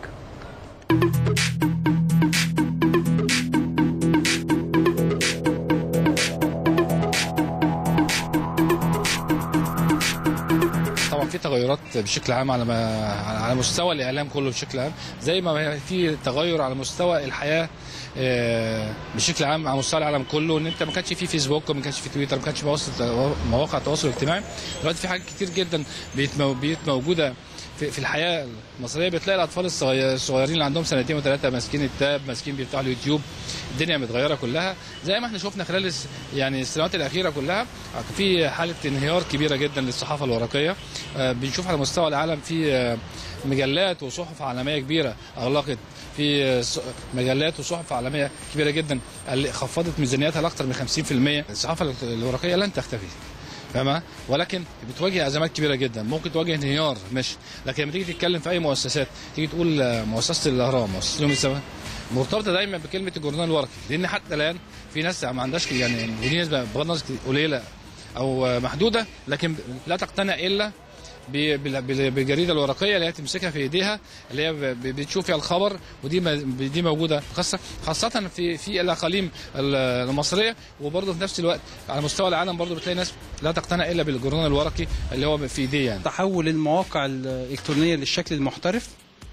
طبعا في تغيرات بشكل عام على ما على مستوى الاعلام كله بشكل عام زي ما في تغير على مستوى الحياه آه، بشكل عام على مستوى العالم كله ان انت ما كانش في فيسبوك وما كانش في تويتر ما كانش مواقع مواقع التواصل الاجتماعي دلوقتي في حاجات كتير جدا بقت مو- بقت موجوده في, في الحياه المصريه بتلاقي الاطفال الصغير- الصغيرين اللي عندهم سنتين وثلاثه ماسكين التاب ماسكين بيفتحوا اليوتيوب الدنيا متغيره كلها زي ما احنا شفنا خلال الس- يعني السنوات الاخيره كلها في حاله انهيار كبيره جدا للصحافه الورقيه آه، بنشوف على مستوى العالم في آه، مجلات وصحف عالميه كبيره اغلقت في آه، ص- مجلات وصحف عالميه كبيره جدا اللي خفضت ميزانياتها لاكثر من 50% الصحافه الورقيه لن تختفي فاهمة؟ ولكن بتواجه ازمات كبيره جدا ممكن تواجه انهيار مش لكن لما تيجي تتكلم في اي مؤسسات تيجي تقول آه، مؤسسه الاهرام مؤسسه يوم السبت مرتبطه دايما بكلمه الجورنال الورقي لان حتى الان في ناس ما عندهاش يعني ودي نسبه بغض النظر قليله او آه، محدوده لكن لا تقتنع الا ب- بال- بال- بالجريده الورقيه اللي هي تمسكها في ايديها اللي هي ب- ب- بتشوف فيها الخبر ودي ما- دي موجوده خاصه خاصه في في الاقاليم ال- المصريه وبرضه في نفس الوقت على مستوى العالم برضه بتلاقي ناس لا تقتنع الا بالجورنال الورقي اللي هو في ايديه يعني تحول المواقع الإلكترونية للشكل المحترف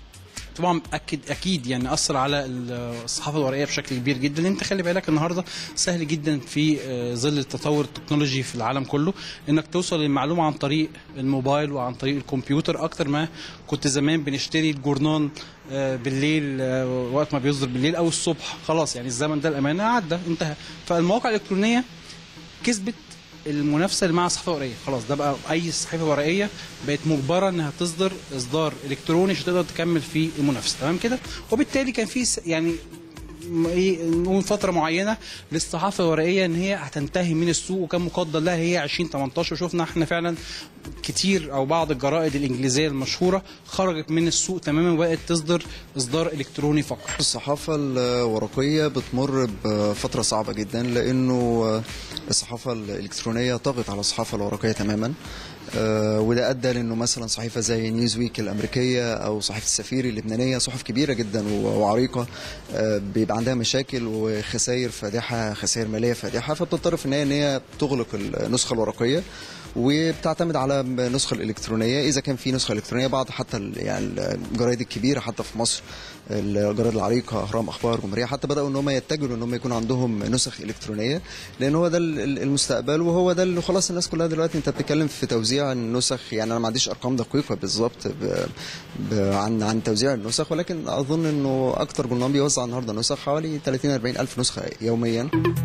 طبعا اكيد اكيد يعني اثر على الصحافه الورقيه بشكل كبير جدا لان انت خلي بالك النهارده سهل جدا في آه، ظل التطور التكنولوجي في العالم كله انك توصل للمعلومه عن طريق الموبايل وعن طريق الكمبيوتر اكتر ما كنت زمان بنشتري الجورنان آه، بالليل آه، وقت ما بيصدر بالليل او الصبح خلاص يعني الزمن ده الامانه عدى انتهى فالمواقع الالكترونيه كسبت المنافسه اللي مع الصحافه الورقيه خلاص ده بقى اي صحيفه ورقيه بقت مجبره انها تصدر اصدار الكتروني عشان تقدر تكمل في المنافسه تمام كده وبالتالي كان في س- يعني م- ايه نقول فتره معينه للصحافه الورقيه ان هي هتنتهي من السوق وكان مقدر لها هي 2018 وشفنا احنا فعلا كتير او بعض الجرائد الانجليزيه المشهوره خرجت من السوق تماما وبقت تصدر اصدار الكتروني فقط الصحافة الورقية بتمر بفترة صعبة جدا لأنه الصحافة الإلكترونية طغت على الصحافة الورقية تماما آه، وده أدى لأنه مثلا صحيفة زي نيوزويك الأمريكية أو صحيفة السفير اللبنانية صحف كبيرة جدا و- وعريقة آه، بيبقى عندها مشاكل وخسائر فادحة خسائر مالية فادحة فبتضطر في النهاية إن هي تغلق النسخة الورقية وبتعتمد على النسخه الالكترونيه اذا كان في نسخه الكترونيه بعض حتى ال- يعني الجرايد الكبيره حتى في مصر الجرايد العريقه اهرام اخبار جمهوريه حتى بداوا ان هم يتجهوا ان هم يكون عندهم نسخ الكترونيه لان هو ده ال- ال- المستقبل وهو ده اللي خلاص الناس كلها دلوقتي انت بتتكلم في توزيع النسخ يعني انا ما عنديش ارقام دقيقه بالظبط ب- ب- عن عن توزيع النسخ ولكن اظن انه اكتر جورنال بيوزع النهارده نسخ حوالي 30 40 الف نسخه يوميا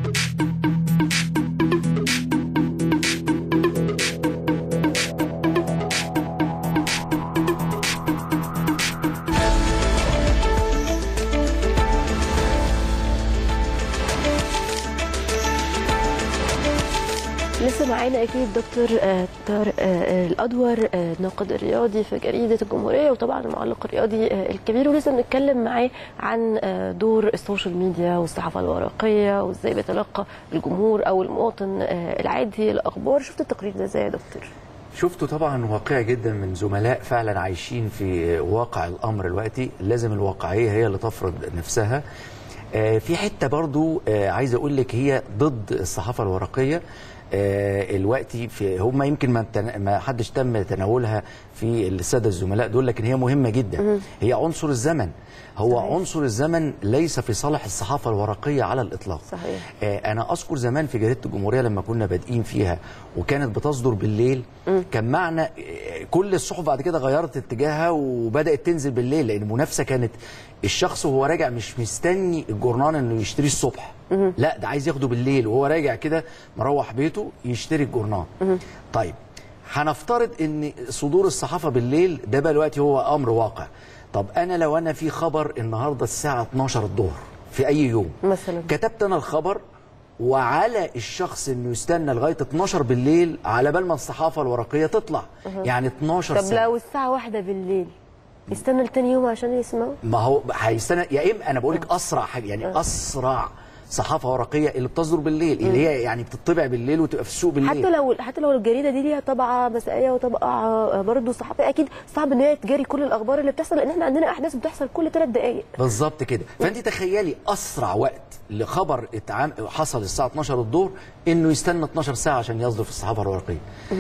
لسه معانا اكيد دكتور آه، طارق آه، الادور آه، الناقد الرياضي في جريده الجمهوريه وطبعا المعلق الرياضي آه، الكبير ولسه بنتكلم معاه عن آه، دور السوشيال ميديا والصحافه الورقيه وازاي بيتلقى الجمهور او المواطن آه، العادي الاخبار شفت التقرير ده ازاي يا دكتور؟ شفته طبعا واقعي جدا من زملاء فعلا عايشين في واقع الامر دلوقتي لازم الواقعيه هي اللي تفرض نفسها آه، في حته برضو آه، عايز اقول لك هي ضد الصحافه الورقيه آه، الوقتي في هم يمكن ما تن- ما حدش تم تناولها في الساده الزملاء دول لكن هي مهمه جدا هي عنصر الزمن هو صحيح. عنصر الزمن ليس في صالح الصحافه الورقيه على الاطلاق صحيح. آه، انا اذكر زمان في جريده الجمهوريه لما كنا بادئين فيها وكانت بتصدر بالليل كان معنى آه، كل الصحف بعد كده غيرت اتجاهها وبدات تنزل بالليل لان المنافسه كانت الشخص وهو راجع مش مستني الجورنان انه يشتريه الصبح لا ده عايز ياخده بالليل وهو راجع كده مروح بيته يشتري الجورنان طيب هنفترض ان صدور الصحافه بالليل ده بقى دلوقتي هو امر واقع طب انا لو انا في خبر النهارده الساعه 12 الظهر في اي يوم مثلا كتبت انا الخبر وعلى الشخص انه يستنى لغايه 12 بالليل على بال ما الصحافه الورقيه تطلع يعني 12 طب سنه لو الساعه واحدة بالليل يستنى لتاني يوم عشان يسمعوا ما هو هيستنى يا اما انا بقول لك اسرع حاجه يعني اسرع صحافه ورقيه اللي بتصدر بالليل اللي هي يعني بتطبع بالليل وتبقى في السوق بالليل حتى لو حتى لو الجريده دي ليها طبعه مسائيه وطبقه برضه صحفيه اكيد صعب ان هي تجاري كل الاخبار اللي بتحصل لان احنا عندنا احداث بتحصل كل ثلاث دقائق بالظبط كده فانت تخيلي اسرع وقت لخبر اتعام حصل الساعه 12 الظهر انه يستنى 12 ساعه عشان يصدر في الصحافه الورقيه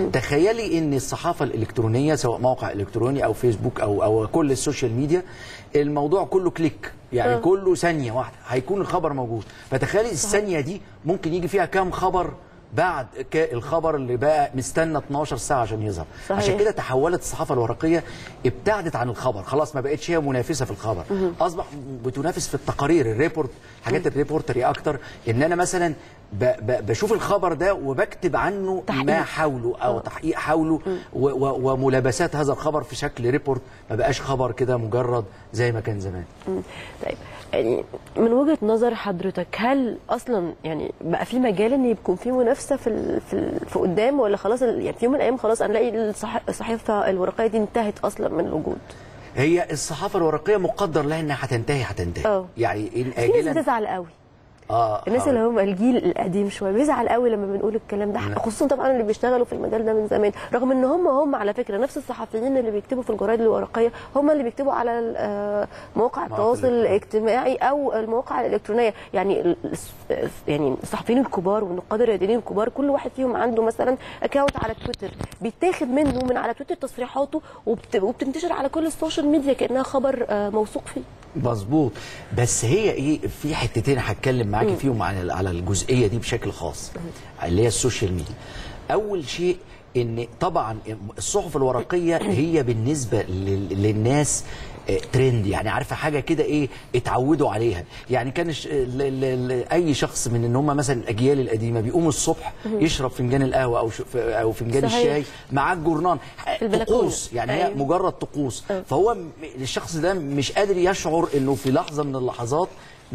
تخيلي ان الصحافه الالكترونيه سواء موقع الكتروني او فيسبوك او او كل السوشيال ميديا الموضوع كله كليك يعني آه. كله ثانيه واحده هيكون الخبر موجود فتخيلي الثانيه دي ممكن يجي فيها كام خبر بعد ك- الخبر اللي بقى مستنى 12 ساعه عشان يظهر صحيح. عشان كده تحولت الصحافه الورقيه ابتعدت عن الخبر خلاص ما بقتش هي منافسه في الخبر اصبح بتنافس في التقارير الريبورت حاجات الريبورتري اكتر ان انا مثلا ب ب بشوف الخبر ده وبكتب عنه تحقيق. ما حوله او تحقيق حوله و و وملابسات هذا الخبر في شكل ريبورت ما بقاش خبر كده مجرد زي ما كان زمان مم. طيب يعني من وجهه نظر حضرتك هل اصلا يعني بقى في مجال ان يكون في منافسه في ال في, ال في قدام ولا خلاص ال- يعني في يوم من الايام خلاص هنلاقي الصح- الصحيفه الورقيه دي انتهت اصلا من الوجود هي الصحافه الورقيه مقدر لها انها هتنتهي هتنتهي اه. يعني إن في ناس اجلا بتزعل قوي آه، الناس حاول. اللي هم الجيل القديم شويه بيزعل قوي لما بنقول الكلام ده خصوصا طبعا اللي بيشتغلوا في المجال ده من زمان رغم ان هم هم على فكره نفس الصحفيين اللي بيكتبوا في الجرايد الورقيه هم اللي بيكتبوا على آه، مواقع التواصل الاجتماعي او المواقع الالكترونيه يعني ال- الس- يعني الصحفيين الكبار والنقاد الرياضيين الكبار كل واحد فيهم عنده مثلا اكونت على تويتر بيتاخد منه من على تويتر تصريحاته وبت- وبتنتشر على كل السوشيال ميديا كانها خبر آه، موثوق فيه مظبوط بس هي ايه في حتتين هتكلم معاكي فيهم على على الجزئيه دي بشكل خاص اللي هي السوشيال ميديا اول شيء ان طبعا الصحف الورقيه هي بالنسبه لل- للناس آه، ترند يعني عارفه حاجه كده ايه اتعودوا عليها يعني كان الش- ال- ال- ال- اي شخص من ان هم مثلا الاجيال القديمه بيقوم الصبح يشرب فنجان القهوه او ش- او فنجان صحيح. الشاي مع الجورنان البلكونة. طقوس يعني هي أيوة. مجرد طقوس فهو م- الشخص ده مش قادر يشعر انه في لحظه من اللحظات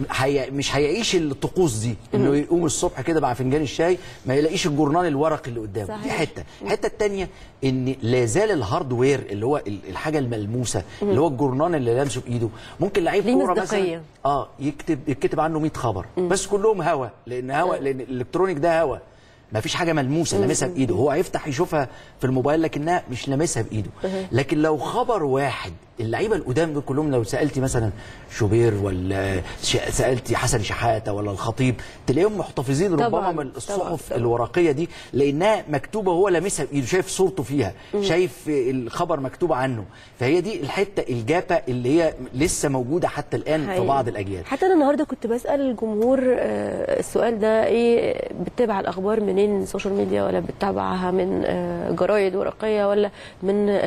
هي مش هيعيش الطقوس دي انه يقوم الصبح كده مع فنجان الشاي ما يلاقيش الجورنال الورقي اللي قدامه دي صحيح. حته الحته الثانيه ان لا زال الهاردوير اللي هو ال- الحاجه الملموسه اللي هو الجورنال اللي لامسه بايده ممكن لعيب ليه كوره مصداقية. مثلا اه يكتب يكتب عنه 100 خبر بس كلهم هوا لان هوا لان الالكترونيك ده هوا ما فيش حاجه ملموسه لامسها بايده هو هيفتح يشوفها في الموبايل لكنها مش لامسها بايده لكن لو خبر واحد اللعيبه القدام دول كلهم لو سالتي مثلا شوبير ولا ش- سالتي حسن شحاته ولا الخطيب تلاقيهم محتفظين ربما طبعاً، من طبعاً، الصحف طبعاً. الورقيه دي لانها مكتوبه هو لامسها بايده شايف صورته فيها شايف الخبر مكتوب عنه فهي دي الحته الجابه اللي هي لسه موجوده حتى الان في حقيقي. بعض الاجيال حتى انا النهارده كنت بسال الجمهور آه، السؤال ده ايه بتتابع الاخبار منين السوشيال ميديا ولا بتتابعها من آه، جرايد ورقيه ولا من آه،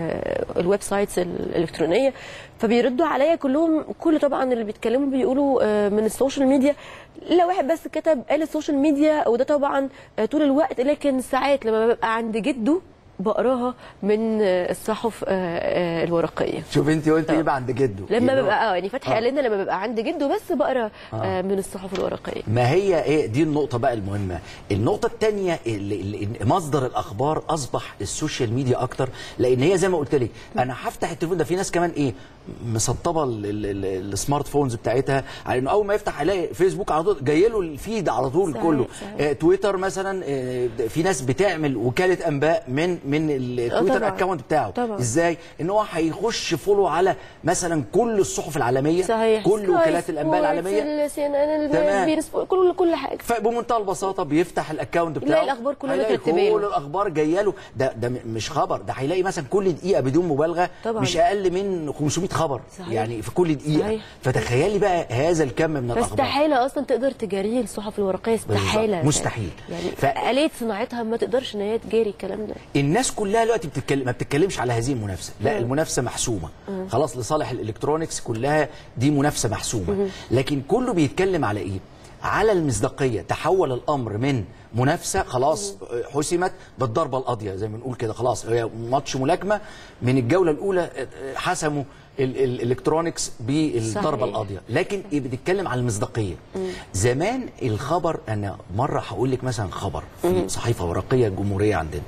آه، الويب سايتس الالكترونيه فبيردوا عليا كلهم كل طبعا اللي بيتكلموا بيقولوا آه، من السوشيال ميديا لا واحد بس كتب قال السوشيال ميديا وده طبعا آه، طول الوقت لكن ساعات لما ببقى عند جده بقراها من آه، الصحف آه، آه، الورقيه شوف انت قلت ايه بقى عند جده لما يبقى- ببقى اه يعني فتحي آه. قال لنا لما ببقى عند جده بس بقرا آه. من الصحف الورقيه ما هي ايه دي النقطة بقى المهمة النقطة الثانية اللي اللي مصدر الأخبار أصبح السوشيال ميديا أكتر لأن هي زي ما قلت لك أنا هفتح التليفون ده في ناس كمان إيه مسطبة ال- ال- ال- السمارت فونز بتاعتها على إنه أول ما يفتح هيلاقي فيسبوك على طول جاي له الفيد على طول صحيح، كله صحيح. آه تويتر مثلا آه في ناس بتعمل وكالة أنباء من من التويتر طبعاً. أكونت بتاعه طبعاً. إزاي إن هو هيخش فولو على مثلا كل الصحف العالمية صحيح كل وكالات الأنباء العالمية السي ان ان تمام. كل كل حاجه فبمنتهى البساطه بيفتح الاكونت بتاعه يلاقي الأخبار كلها هيلاقي مترتبة كل له. الاخبار جايه له ده ده م- مش خبر ده هيلاقي مثلا كل دقيقه بدون مبالغه طبعاً. مش اقل من 500 خبر صحيح. يعني في كل دقيقه صحيح. فتخيلي بقى هذا الكم من الاخبار فاستحاله اصلا تقدر تجاريه الصحف الورقيه استحاله بالظبط. مستحيل. يعني ف- آلية صناعتها ما تقدرش ان هي تجاري الكلام ده الناس كلها دلوقتي بتتكلم ما بتتكلمش على هذه المنافسه لا المنافسه محسومه خلاص لصالح الالكترونيكس كلها دي منافسه محسومه لكن كله بيتكلم على ايه على المصداقيه تحول الامر من منافسه خلاص حسمت بالضربه القاضيه زي ما بنقول كده خلاص هي ماتش ملاكمه من الجوله الاولى حسموا ال- ال- الالكترونيكس بالضربه صحيح. القاضيه لكن إيه بتتكلم على المصداقيه زمان الخبر انا مره هقول لك مثلا خبر في صحيفه ورقيه الجمهوريه عندنا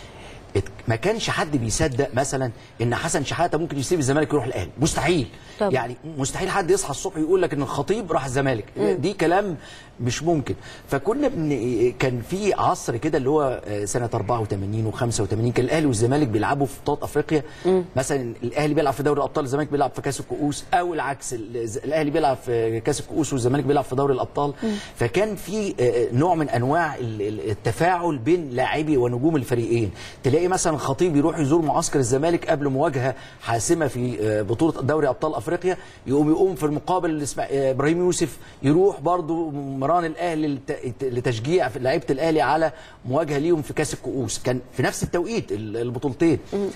ات- ما كانش حد بيصدق مثلا ان حسن شحاته ممكن يسيب الزمالك يروح الاهلي مستحيل طبعا. يعني مستحيل حد يصحى الصبح يقول لك ان الخطيب راح الزمالك دي كلام مش ممكن فكنا بن... كان في عصر كده اللي هو آه، سنه 84 و85 كان الاهلي والزمالك بيلعبوا في بطولات افريقيا مثلا الاهلي بيلعب في دوري الابطال الزمالك بيلعب في كاس الكؤوس او العكس ال- الاهلي بيلعب في كاس الكؤوس والزمالك بيلعب في دوري الابطال فكان في آه، نوع من انواع ال- ال- التفاعل بين لاعبي ونجوم الفريقين تلاقي مثلا خطيب يروح يزور معسكر الزمالك قبل مواجهه حاسمه في آه، بطوله دوري ابطال افريقيا يقوم يقوم في المقابل اسمع- آه، ابراهيم يوسف يروح برضو مران الاهلي لت- لتشجيع في لعيبه الاهلي على مواجهه ليهم في كاس الكؤوس كان في نفس التوقيت ال- البطولتين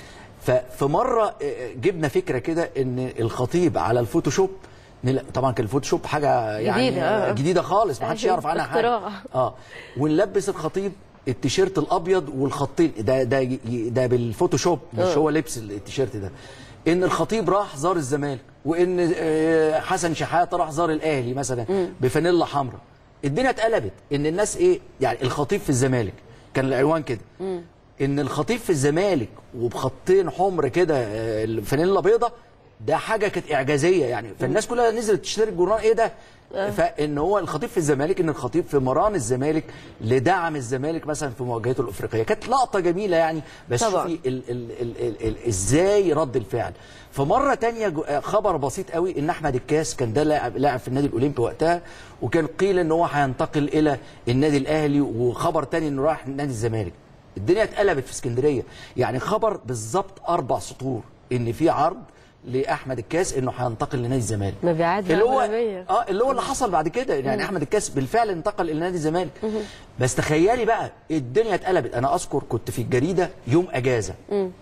ففي مره آه، جبنا فكره كده ان الخطيب على الفوتوشوب نلا- طبعا كان الفوتوشوب حاجه يعني جديدة، آه. جديده خالص ما حدش أيوة، يعرف عنها حاجه اختراع. اه ونلبس الخطيب التيشيرت الابيض والخطين ده ده ي- ده بالفوتوشوب مش آه. هو لبس التيشيرت ده ان الخطيب راح زار الزمالك وان آه، حسن شحاته راح زار الاهلي مثلا بفانيلا حمراء الدنيا اتقلبت ان الناس ايه يعني الخطيب في الزمالك كان العنوان كده ان الخطيب في الزمالك وبخطين حمر كده آه، الفانيلا بيضه ده حاجه كانت اعجازيه يعني فالناس كلها نزلت تشتري الجورنال ايه ده فان هو الخطيب في الزمالك ان الخطيب في مران الزمالك لدعم الزمالك مثلا في مواجهته الافريقيه كانت لقطه جميله يعني بس طبعاً. شوفي ال ال ال ال ال ازاي رد الفعل فمره تانية جو- خبر بسيط قوي ان احمد الكاس كان ده لاعب لاعب في النادي الاولمبي وقتها وكان قيل ان هو هينتقل الى النادي الاهلي وخبر تاني انه راح نادي الزمالك الدنيا اتقلبت في اسكندريه يعني خبر بالظبط اربع سطور ان في عرض لاحمد الكاس انه هينتقل لنادي الزمالك مبيعات اللي هو عالمية. اه اللي هو اللي حصل بعد كده يعني احمد الكاس بالفعل انتقل الى نادي الزمالك بس تخيلي بقى الدنيا اتقلبت انا اذكر كنت في الجريده يوم اجازه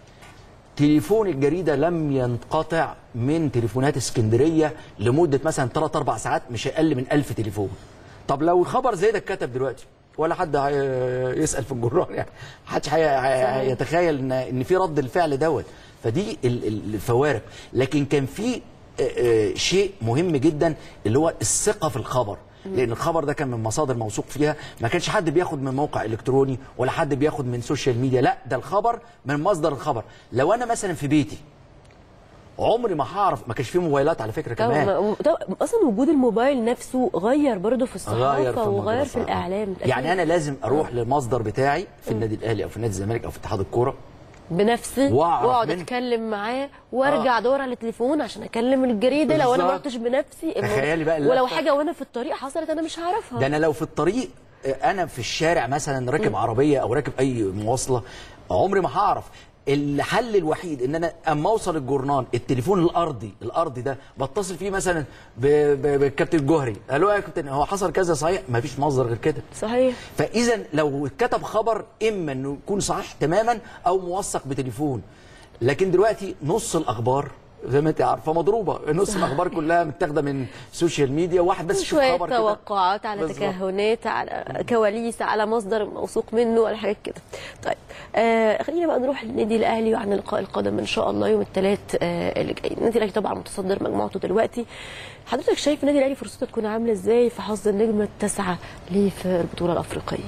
تليفون الجريده لم ينقطع من تليفونات اسكندريه لمده مثلا 3 4 ساعات مش اقل من 1000 تليفون طب لو خبر زي ده اتكتب دلوقتي ولا حد هي- يسال في الجرار يعني محدش هي- هي- هيتخيل ان ان في رد الفعل دوت فدي ال- ال- الفوارق لكن كان في آه، آه، شيء مهم جدا اللي هو الثقه في الخبر لان الخبر ده كان من مصادر موثوق فيها ما كانش حد بياخد من موقع الكتروني ولا حد بياخد من سوشيال ميديا لا ده الخبر من مصدر الخبر لو انا مثلا في بيتي عمري ما هعرف ما كانش فيه موبايلات على فكره كمان طبعا طبعا اصلا وجود الموبايل نفسه غير برضه في غير الصحافه الموضوع وغير في صراحة. الاعلام يعني انا لازم اروح للمصدر بتاعي في النادي الاهلي او في نادي الزمالك او في اتحاد الكوره بنفسي وأعرف واقعد منه. اتكلم معاه وارجع ادور على التليفون عشان اكلم الجريده لو انا ما بالظبط. رحتش بنفسي تخيلي بقى ولو اللفة. حاجه وانا في الطريق حصلت انا مش هعرفها ده انا لو في الطريق آه، انا في الشارع مثلا راكب عربيه او راكب اي مواصله عمري ما هعرف الحل الوحيد ان انا اما اوصل الجورنان التليفون الارضي الارضي ده بتصل فيه مثلا ب- ب- بالكابتن الجوهري الو يا كابتن هو حصل كذا صحيح ما فيش مصدر غير كده صحيح فاذا لو اتكتب خبر اما انه يكون صحيح تماما او موثق بتليفون لكن دلوقتي نص الاخبار زي ما انت عارفه مضروبه نص الاخبار كلها متاخده من سوشيال ميديا واحد بس يشوف شويه خبر كده. توقعات على بالظبط. تكهنات على كواليس على مصدر موثوق منه على حاجات كده طيب آه خلينا بقى نروح للنادي الاهلي وعن اللقاء القادم ان شاء الله يوم الثلاث آه اللي جاي النادي الاهلي طبعا متصدر مجموعته دلوقتي حضرتك شايف النادي الاهلي فرصته تكون عامله ازاي في حظ النجمه التاسعه ليه في البطوله الافريقيه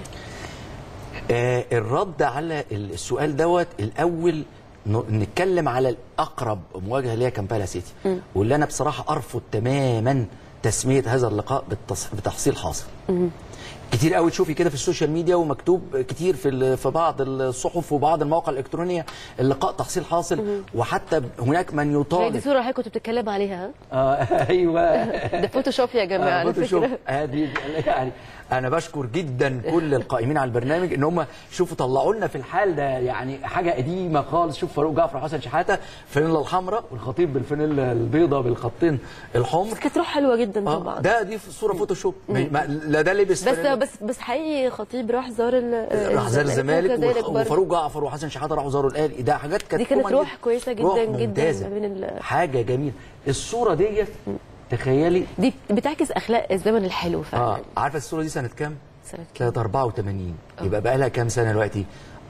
آه الرد على السؤال دوت الاول ن- نتكلم على الاقرب مواجهه ليها كامبالا سيتي واللي انا بصراحه ارفض تماما تسميه هذا اللقاء بالتص... بتحصيل حاصل كتير قوي تشوفي كده في السوشيال ميديا ومكتوب كتير في ال- في بعض الصحف وبعض المواقع الالكترونيه اللقاء تحصيل حاصل وحتى هناك من هي دي يطالب صوره حضرتك كنت بتتكلم عليها آه ايوه ها؟ ده فوتوشوب يا جماعه على فوتوشوب فكره هذه يعني انا بشكر جدا كل القائمين على البرنامج ان هم شوفوا طلعوا لنا في الحال ده يعني حاجه قديمه خالص شوف فاروق جعفر وحسن شحاته الفانيلا الحمراء والخطيب بالفانيلا البيضاء بالخطين الحمر كانت روح حلوه جدا آه، طبعا ده دي صوره فوتوشوب ما- لا ده لبس بس فانيلا. بس بس حقيقي خطيب راح زار ال- راح زار الزمالك وكذلك وخ- برضه. وفاروق جعفر وحسن شحاته راحوا زاروا الاهلي ده حاجات كانت دي كانت كومن روح جدا. كويسة جدا روح جدا ممتازة. ما بين ال- حاجه جميله الصوره ديت تخيلي دي بتعكس اخلاق الزمن الحلو فعلا اه عارفه الصوره دي سنه كام؟ سنة كام؟ كانت 84 يبقى بقى لها كام سنه دلوقتي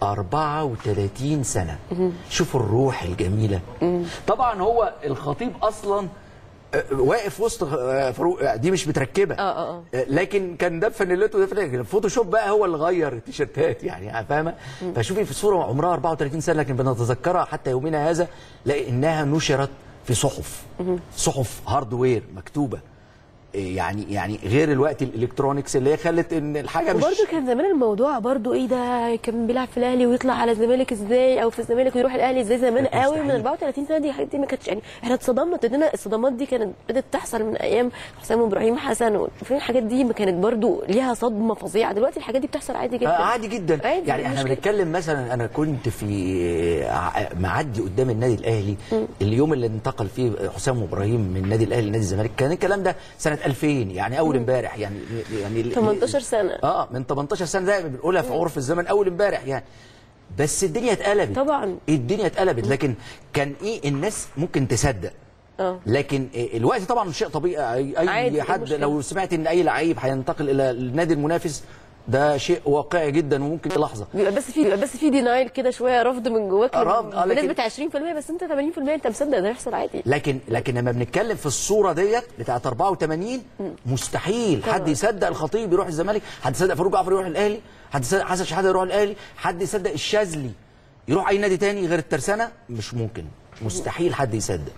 34 سنه شوفوا الروح الجميله طبعا هو الخطيب اصلا آه، واقف وسط آه، فاروق آه، دي مش متركبه آه، آه، آه، لكن كان ده بفانيلته ده فانيلته. الفوتوشوب بقى هو اللي غير التيشيرتات يعني فاهمه فشوفي في الصوره عمرها 34 سنه لكن بنتذكرها حتى يومنا هذا لانها نشرت في صحف صحف هاردوير مكتوبه يعني يعني غير الوقت الالكترونيكس اللي هي خلت ان الحاجه مش وبرده كان زمان الموضوع برده ايه ده كان بيلعب في الاهلي ويطلع على الزمالك ازاي او في الزمالك ويروح الاهلي ازاي زمان كانت قوي من مستحيل. 34 سنه دي الحاجات دي ما كانتش يعني احنا اتصدمنا ابتدينا الصدمات دي كانت بدات تحصل من ايام حسام ابراهيم حسن وفين الحاجات دي ما كانت برده ليها صدمه فظيعه دلوقتي الحاجات دي بتحصل عادي جدا آه عادي جدا عادي، يعني احنا مشكلة. بنتكلم مثلا انا كنت في ع- معدي قدام النادي الاهلي اليوم اللي انتقل فيه حسام ابراهيم من النادي الاهلي لنادي الزمالك كان الكلام ده سنه 2000 يعني اول امبارح يعني يعني 18 سنة. اه من 18 سنه زي ما بنقولها في عرف الزمن اول امبارح يعني بس الدنيا اتقلبت طبعا. الدنيا اتقلبت لكن كان ايه الناس ممكن تصدق اه لكن الوقت طبعا شيء طبيعي اي, عادي، أي إيه حد المشكلة؟ لو سمعت ان اي لعيب هينتقل الى النادي المنافس ده شيء واقعي جدا وممكن في لحظه بيبقى بس في بيبقى بس في دينايل كده شويه رفض من جواك رفض، آه، لكن- بنسبه 20% بس انت 80% انت مصدق ده هيحصل عادي لكن لكن لما بنتكلم في الصوره ديت بتاعت 84 مستحيل حد يصدق الخطيب يروح الزمالك حد يصدق فاروق جعفر يروح الاهلي حد يصدق حسن شحاته يروح الاهلي حد يصدق الشاذلي يروح اي نادي تاني غير الترسانه مش ممكن مستحيل حد يصدق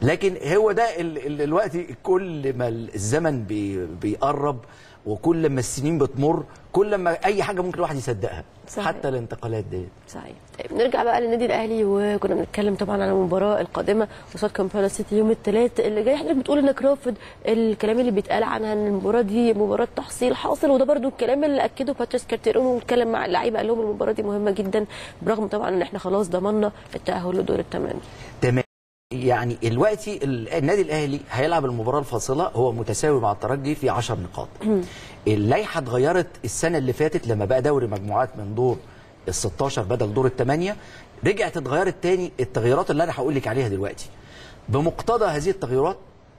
لكن هو ده ال- ال- دلوقتي كل ما الزمن بي- بيقرب وكل ما السنين بتمر كل ما اي حاجه ممكن الواحد يصدقها صحيح. حتى الانتقالات دي صحيح طيب نرجع بقى للنادي الاهلي وكنا بنتكلم طبعا عن المباراه القادمه قصاد كامبالا سيتي يوم الثلاث اللي جاي حضرتك بتقول انك رافض الكلام اللي بيتقال عنها ان المباراه دي مباراه تحصيل حاصل وده برضو الكلام اللي اكده باتريس كارتيرون واتكلم مع اللعيبه قال لهم المباراه دي مهمه جدا برغم طبعا ان احنا خلاص ضمننا التاهل لدور الثمانيه تمام يعني دلوقتي ال- النادي الاهلي هيلعب المباراه الفاصله هو متساوي مع الترجي في 10 نقاط اللائحه اتغيرت السنه اللي فاتت لما بقى دوري مجموعات من دور ال 16 بدل دور الثمانيه رجعت اتغيرت تاني التغييرات اللي انا هقول لك عليها دلوقتي بمقتضى هذه التغييرات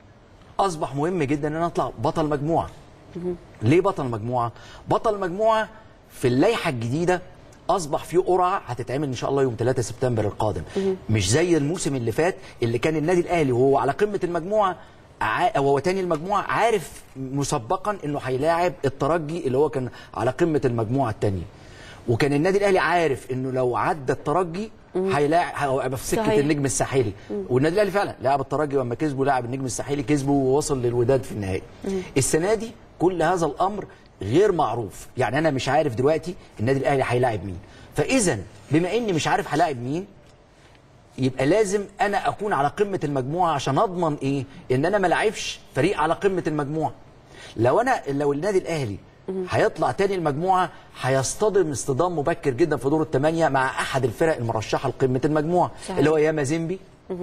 اصبح مهم جدا ان انا اطلع بطل مجموعه ليه بطل مجموعه بطل مجموعه في اللائحه الجديده اصبح في قرعه هتتعمل ان شاء الله يوم 3 سبتمبر القادم مش زي الموسم اللي فات اللي كان النادي الاهلي وهو على قمه المجموعه ع- وهو تاني المجموعه عارف مسبقا انه هيلاعب الترجي اللي هو كان على قمه المجموعه الثانيه وكان النادي الاهلي عارف انه لو عدى الترجي هيلاعب هيبقى في سكه صحيح. النجم الساحلي والنادي الاهلي فعلا لعب الترجي لما كسبوا لاعب النجم الساحلي كسبوا ووصل للوداد في النهائي السنه دي كل هذا الامر غير معروف يعني انا مش عارف دلوقتي النادي الاهلي هيلاعب مين فاذا بما اني مش عارف هلاعب مين يبقى لازم انا اكون على قمه المجموعه عشان اضمن ايه ان انا ما لاعبش فريق على قمه المجموعه لو انا لو النادي الاهلي هيطلع تاني المجموعه هيصطدم اصطدام مبكر جدا في دور الثمانيه مع احد الفرق المرشحه لقمه المجموعه صحيح. اللي هو يا مازيمبي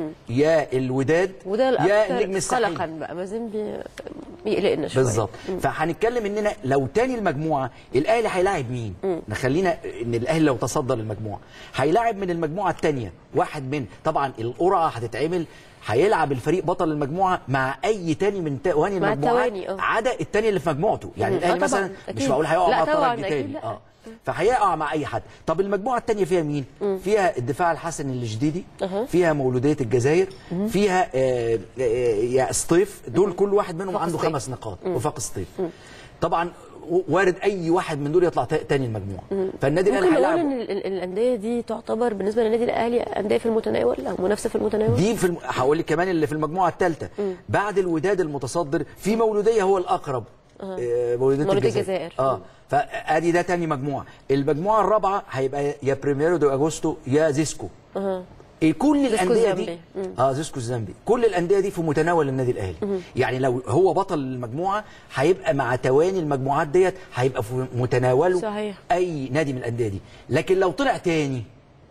يا الوداد وده يا النجم الاكثر الساحلي قلقا بقى مازيمبي بيقلقنا شويه بالظبط فهنتكلم اننا لو تاني المجموعه الاهلي هيلاعب مين نخلينا ان الاهلي لو تصدر المجموعه هيلاعب من المجموعه الثانيه واحد من طبعا القرعه هتتعمل هيلعب الفريق بطل المجموعه مع اي تاني من تواني مع المجموعات التواني، اه. عدا التاني اللي في مجموعته يعني مم. آه الاهلي طبعاً، مثلا مش أكيد. معقول هيقع لا مع طبعاً، الترجي أكيد تاني لا. اه فهيقع مع اي حد طب المجموعه الثانيه فيها مين فيها الدفاع الحسن الجديدي أها. فيها مولوديه الجزائر فيها آه آه يا سطيف دول كل واحد منهم وفاق عنده سطيف. خمس نقاط وفاق سطيف طبعا وارد اي واحد من دول يطلع تا- تاني المجموعه فالنادي الاهلي ممكن نقول هيلاعب ان ال- ال- الانديه دي تعتبر بالنسبه للنادي الاهلي انديه في المتناول او منافسه في المتناول دي في الم... هقول لك كمان اللي في المجموعه الثالثه بعد الوداد المتصدر في مولوديه هو الاقرب آه، مولوديه مولودية الجزائر الجزائر. اه فادي ده تاني مجموعه المجموعه الرابعه هيبقى يا بريميرو دو اجوستو يا زيسكو أها. إيه كل زيسكو الانديه الزامبي. دي اه زيسكو الزامبي كل الانديه دي في متناول النادي الاهلي يعني لو هو بطل المجموعه هيبقى مع تواني المجموعات ديت هيبقى في متناوله صحيح. اي نادي من الانديه دي لكن لو طلع تاني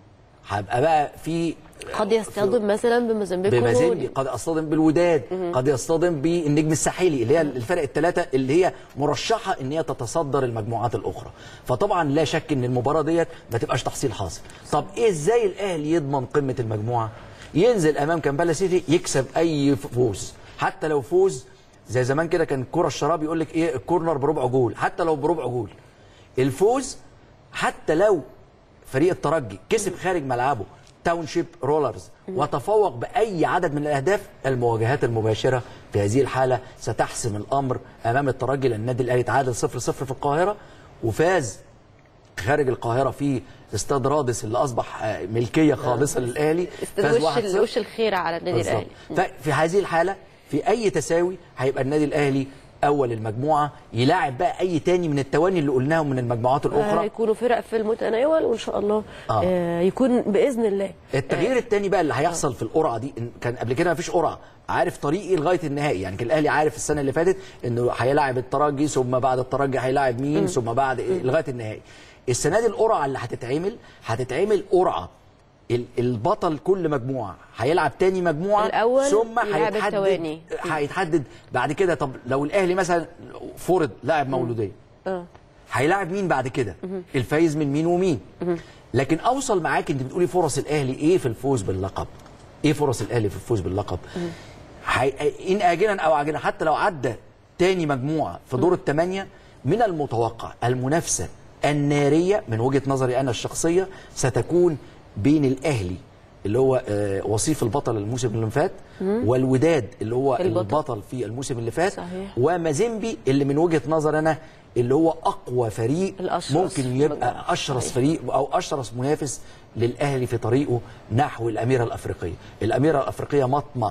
هيبقى بقى في قد يصطدم مثلا بموزمبيق بمازيمبي ومولي. قد يصطدم بالوداد قد يصطدم بالنجم الساحلي اللي هي الفرق الثلاثه اللي هي مرشحه ان هي تتصدر المجموعات الاخرى فطبعا لا شك ان المباراه ديت ما تبقاش تحصيل حاصل طب ايه ازاي الاهلي يضمن قمه المجموعه ينزل امام كامبالا سيتي يكسب اي فوز حتى لو فوز زي زمان كده كان كرة الشراب يقول لك ايه الكورنر بربع جول حتى لو بربع جول الفوز حتى لو فريق الترجي كسب خارج ملعبه تاونشيب رولرز وتفوق باي عدد من الاهداف المواجهات المباشره في هذه الحاله ستحسم الامر امام الترجي لان النادي الاهلي تعادل 0-0 في القاهره وفاز خارج القاهره في استاد رادس اللي اصبح آه، ملكيه خالصه للاهلي استاد وش ال- وش الخير على النادي بالظبط. الاهلي ففي هذه الحاله في اي تساوي هيبقى النادي الاهلي اول المجموعه يلاعب بقى اي تاني من التواني اللي قلناهم من المجموعات الاخرى هيكونوا فرق في المتناول وان شاء الله آه. آه. يكون باذن الله التغيير الثاني بقى اللي هيحصل في القرعه دي إن كان قبل كده ما فيش قرعه عارف طريقي لغايه النهائي يعني كان الاهلي عارف السنه اللي فاتت انه هيلاعب الترجي ثم بعد الترجي هيلاعب مين ثم بعد إيه لغايه النهائي السنه دي القرعه اللي هتتعمل هتتعمل قرعه ال- البطل كل مجموعه هيلعب تاني مجموعه الأول ثم يلعب هيتحدد التواني. هيتحدد بعد كده طب لو الاهلي مثلا فرض لاعب مولوديه اه هيلاعب مين بعد كده الفايز من مين ومين لكن اوصل معاك انت بتقولي فرص الاهلي ايه في الفوز باللقب ايه فرص الاهلي في الفوز باللقب حي... ان اجلا او عاجلا حتى لو عدى تاني مجموعه في دور الثمانيه من المتوقع المنافسه الناريه من وجهه نظري انا الشخصيه ستكون بين الاهلي اللي هو آه، وصيف البطل الموسم اللي فات والوداد اللي هو البطل. البطل في الموسم اللي فات صحيح. ومازيمبي اللي من وجهه نظر انا اللي هو اقوى فريق الأشرس ممكن في يبقى المجموعة. اشرس صحيح. فريق او اشرس منافس للاهلي في طريقه نحو الاميره الافريقيه الاميره الافريقيه مطمع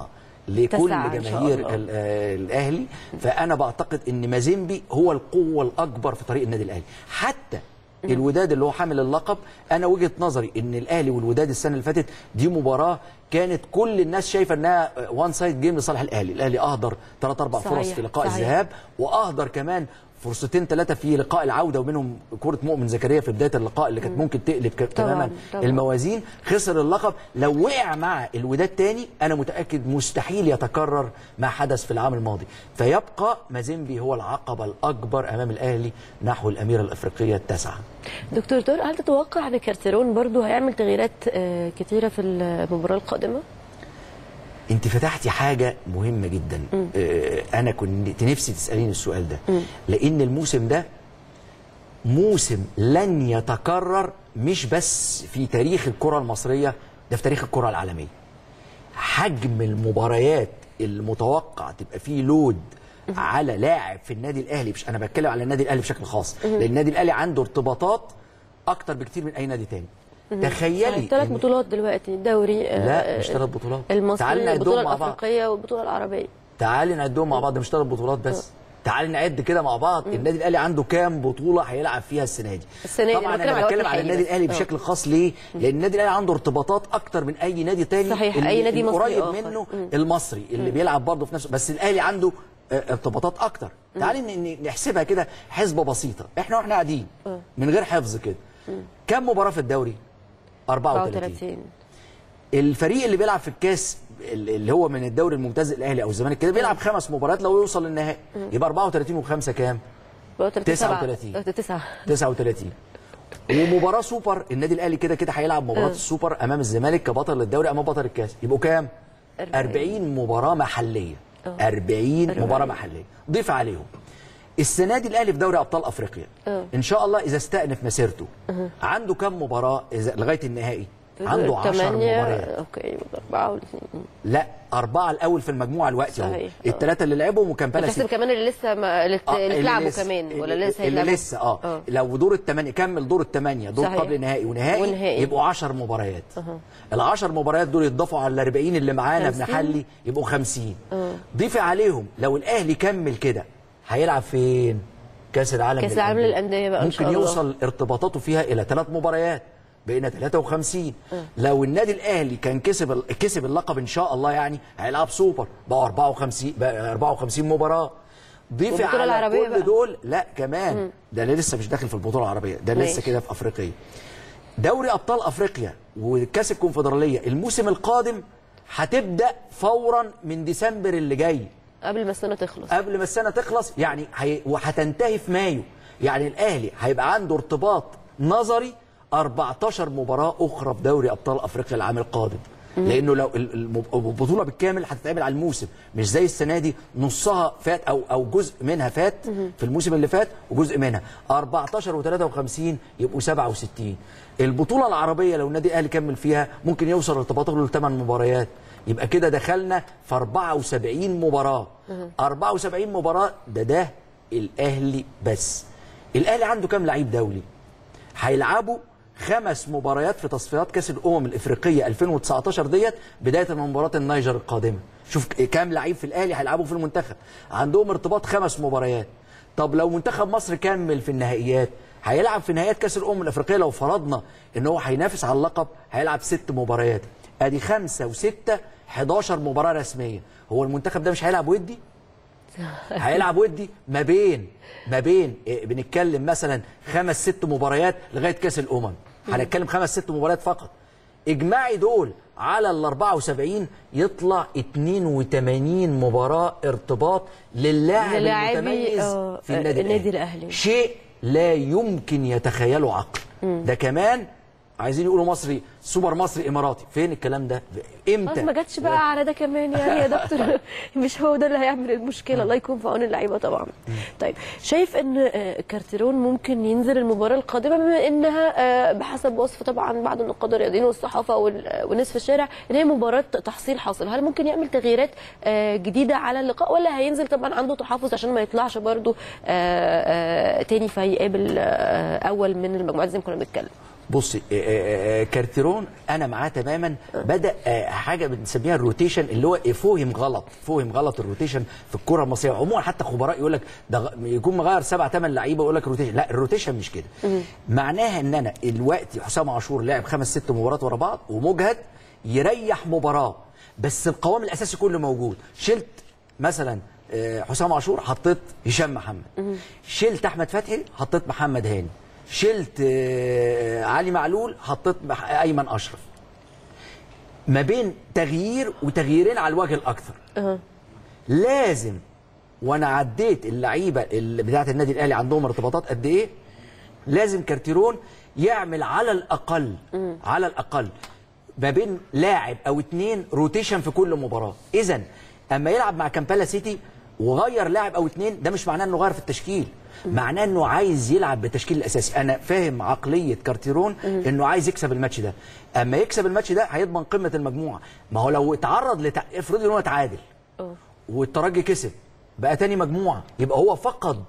لكل تسعة إن شاء جماهير الله. ال- آه، الاهلي فانا بعتقد ان مازيمبي هو القوه الاكبر في طريق النادي الاهلي حتى الوداد اللي هو حامل اللقب انا وجهه نظري ان الاهلي والوداد السنه اللي فاتت دي مباراه كانت كل الناس شايفه انها وان سايد جيم لصالح الاهلي الاهلي اهدر ثلاث اربع صحيح، فرص في لقاء صحيح. الذهاب واهدر كمان فرصتين ثلاثه في لقاء العوده ومنهم كره مؤمن زكريا في بدايه اللقاء اللي كانت ممكن تقلب ك- طبعاً، تماما طبعاً. الموازين خسر اللقب لو وقع مع الوداد تاني انا متاكد مستحيل يتكرر ما حدث في العام الماضي فيبقى مازيمبي هو العقبه الاكبر امام الاهلي نحو الاميره الافريقيه التاسعه دكتور طارق هل تتوقع ان كارتيرون برضو هيعمل تغييرات آه، كتيره في المباراه القادمه؟ انت فتحتي حاجه مهمه جدا آه، انا كنت نفسي تساليني السؤال ده لان الموسم ده موسم لن يتكرر مش بس في تاريخ الكره المصريه ده في تاريخ الكره العالميه حجم المباريات المتوقع تبقى فيه لود على لاعب في النادي الاهلي مش انا بتكلم على النادي الاهلي بشكل خاص لان النادي الاهلي عنده ارتباطات اكتر بكتير من اي نادي تاني تخيلي ثلاث إن- بطولات دلوقتي الدوري آه، لا مش ثلاث بطولات تعالي المصري نعدهم البطوله مع بعض الافريقيه والبطوله العربيه تعالي نعدهم مع بعض ده مش ثلاث بطولات بس تعالي نعد كده مع بعض النادي الاهلي عنده كام بطوله هيلعب فيها السنه دي السنة دي، طبعا أنا بتكلم انا على بتكلم الوقت على الحالي النادي بس. الاهلي آه. بشكل خاص ليه لان النادي الاهلي عنده ارتباطات اكتر من اي نادي تاني صحيح، اللي- أي نادي اللي مصري قريب آخر. منه مم. المصري اللي بيلعب برضه في نفسه بس الاهلي عنده آه، ارتباطات اكتر تعالي ن- ن- نحسبها كده حسبه بسيطه احنا واحنا قاعدين من غير حفظ كده كم مباراه في الدوري 34 34 الفريق اللي بيلعب في الكاس اللي هو من الدوري الممتاز الاهلي او الزمالك كده بيلعب خمس مباريات لو يوصل للنهائي يبقى 34 و5 كام 39. 9 39 ومباراه سوبر النادي الاهلي كده كده هيلعب مباراه السوبر امام الزمالك كبطل للدوري امام بطل الكاس يبقوا كام 40 مباراه محليه 40 مباراه محليه ضيف عليهم السنه دي الاهلي في دوري ابطال افريقيا ان شاء الله اذا استأنف مسيرته عنده كام مباراه إذا لغايه النهائي عنده 10 مباريات اوكي اربعه والاثنين لا أربعة الأول في المجموعة الوقت أهو صحيح. الثلاثة اللي لعبهم وكامبالا بتحسب ستة. كمان اللي لسه ما اللي آه، اللي اتلعبوا لسه- كمان ولا اللي- لسه اللي هيتلعبوا؟ لسه اه لو دور الثمانية كمل دور الثمانية دور صحيح. قبل نهائي ونهائي, ونهائي. يبقوا 10 مباريات ال 10 مباريات دول يتضافوا على ال 40 اللي معانا 50. بنحلي يبقوا 50 ضيفي عليهم لو الأهلي كمل كده هيلعب فين؟ كأس العالم كأس العالم للأندية بقى إن ممكن شاء الله. يوصل ارتباطاته فيها إلى ثلاث مباريات بقينا 53 لو النادي الاهلي كان كسب كسب اللقب ان شاء الله يعني هيلعب سوبر بقى 54 بقى 54 مباراه ضيفي والبطولة على العربية كل بقى. دول لا كمان ده انا لسه مش داخل في البطوله العربيه ده ماشي. لسه كده في افريقيا دوري ابطال افريقيا وكاس الكونفدراليه الموسم القادم هتبدا فورا من ديسمبر اللي جاي قبل ما السنه تخلص قبل ما السنه تخلص يعني هي... وهتنتهي في مايو يعني الاهلي هيبقى عنده ارتباط نظري 14 مباراه اخرى في دوري ابطال افريقيا العام القادم لانه لو ال- الم- البطوله بالكامل هتتعمل على الموسم مش زي السنه دي نصها فات او او جزء منها فات في الموسم اللي فات وجزء منها 14 و53 يبقوا 67 البطوله العربيه لو النادي الاهلي كمل فيها ممكن يوصل ارتباطه لثمان مباريات يبقى كده دخلنا في 74 مباراه 74 مباراه ده ده الاهلي بس الاهلي عنده كام لعيب دولي هيلعبوا خمس مباريات في تصفيات كاس الامم الافريقيه 2019 ديت بدايه من مباراه النيجر القادمه شوف كام لعيب في الاهلي هيلعبوا في المنتخب عندهم ارتباط خمس مباريات طب لو منتخب مصر كمل في النهائيات هيلعب في نهائيات كاس الامم الافريقيه لو فرضنا ان هو هينافس على اللقب هيلعب ست مباريات ادي خمسه وسته 11 مباراه رسميه هو المنتخب ده مش هيلعب ودي هيلعب ودي ما بين ما بين إيه، بنتكلم مثلا خمس ست مباريات لغايه كاس الامم هنتكلم خمس ست مباريات فقط اجمعي دول على ال 74 يطلع 82 مباراه ارتباط للاعب للاعبي، المتميز آه، في النادي, النادي الأهلي. شيء لا يمكن يتخيله عقل ده كمان عايزين يقولوا مصري سوبر مصري اماراتي فين الكلام ده امتى خلاص ما جاتش بقى على ده كمان يعني يا دكتور مش هو ده اللي هيعمل المشكله الله يكون في عون اللعيبه طبعا طيب شايف ان آه، كارتيرون ممكن ينزل المباراه القادمه بما انها آه، بحسب وصف طبعا بعض النقاد الرياضيين والصحافه وال- وناس في الشارع ان هي مباراه تحصيل حاصل هل ممكن يعمل تغييرات آه، جديده على اللقاء ولا هينزل طبعا عنده تحفظ عشان ما يطلعش برده تاني فيقابل آه، اول من المجموعات زي ما كنا بنتكلم بصي آه، آه، آه، كارتيرون انا معاه تماما بدا آه، حاجه بنسميها الروتيشن اللي هو فهم غلط فهم غلط الروتيشن في الكره المصريه عموما حتى خبراء يقول لك ده غ- يكون مغير سبع ثمان لعيبه يقول لك روتيشن لا الروتيشن مش كده معناها ان انا الوقت حسام عاشور لعب خمس ست مباريات ورا بعض ومجهد يريح مباراه بس القوام الاساسي كله موجود شلت مثلا آه، حسام عاشور حطيت هشام محمد شلت احمد فتحي حطيت محمد هاني شلت آه، علي معلول حطيت مح- ايمن اشرف ما بين تغيير وتغييرين على الوجه الاكثر لازم وانا عديت اللعيبه اللي بتاعه النادي الاهلي عندهم ارتباطات قد ايه لازم كارتيرون يعمل على الاقل على الاقل ما بين لاعب او اتنين روتيشن في كل مباراه اذا اما يلعب مع كامبالا سيتي وغير لاعب او اتنين ده مش معناه انه غير في التشكيل معناه انه عايز يلعب بالتشكيل الاساسي انا فاهم عقليه كارتيرون انه عايز يكسب الماتش ده اما يكسب الماتش ده هيضمن قمه المجموعه ما هو لو اتعرض لتع... افرض ان هو اتعادل والترجي كسب بقى تاني مجموعه يبقى هو فقد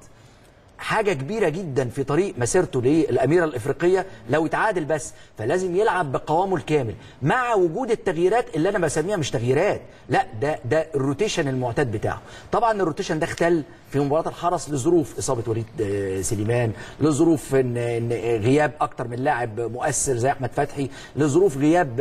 حاجه كبيره جدا في طريق مسيرته للاميره الافريقيه لو اتعادل بس فلازم يلعب بقوامه الكامل مع وجود التغييرات اللي انا بسميها مش تغييرات لا ده ده الروتيشن المعتاد بتاعه طبعا الروتيشن ده اختل في مباراه الحرس لظروف اصابه وليد آه، سليمان لظروف ان إن غياب اكتر من لاعب مؤثر زي احمد فتحي لظروف غياب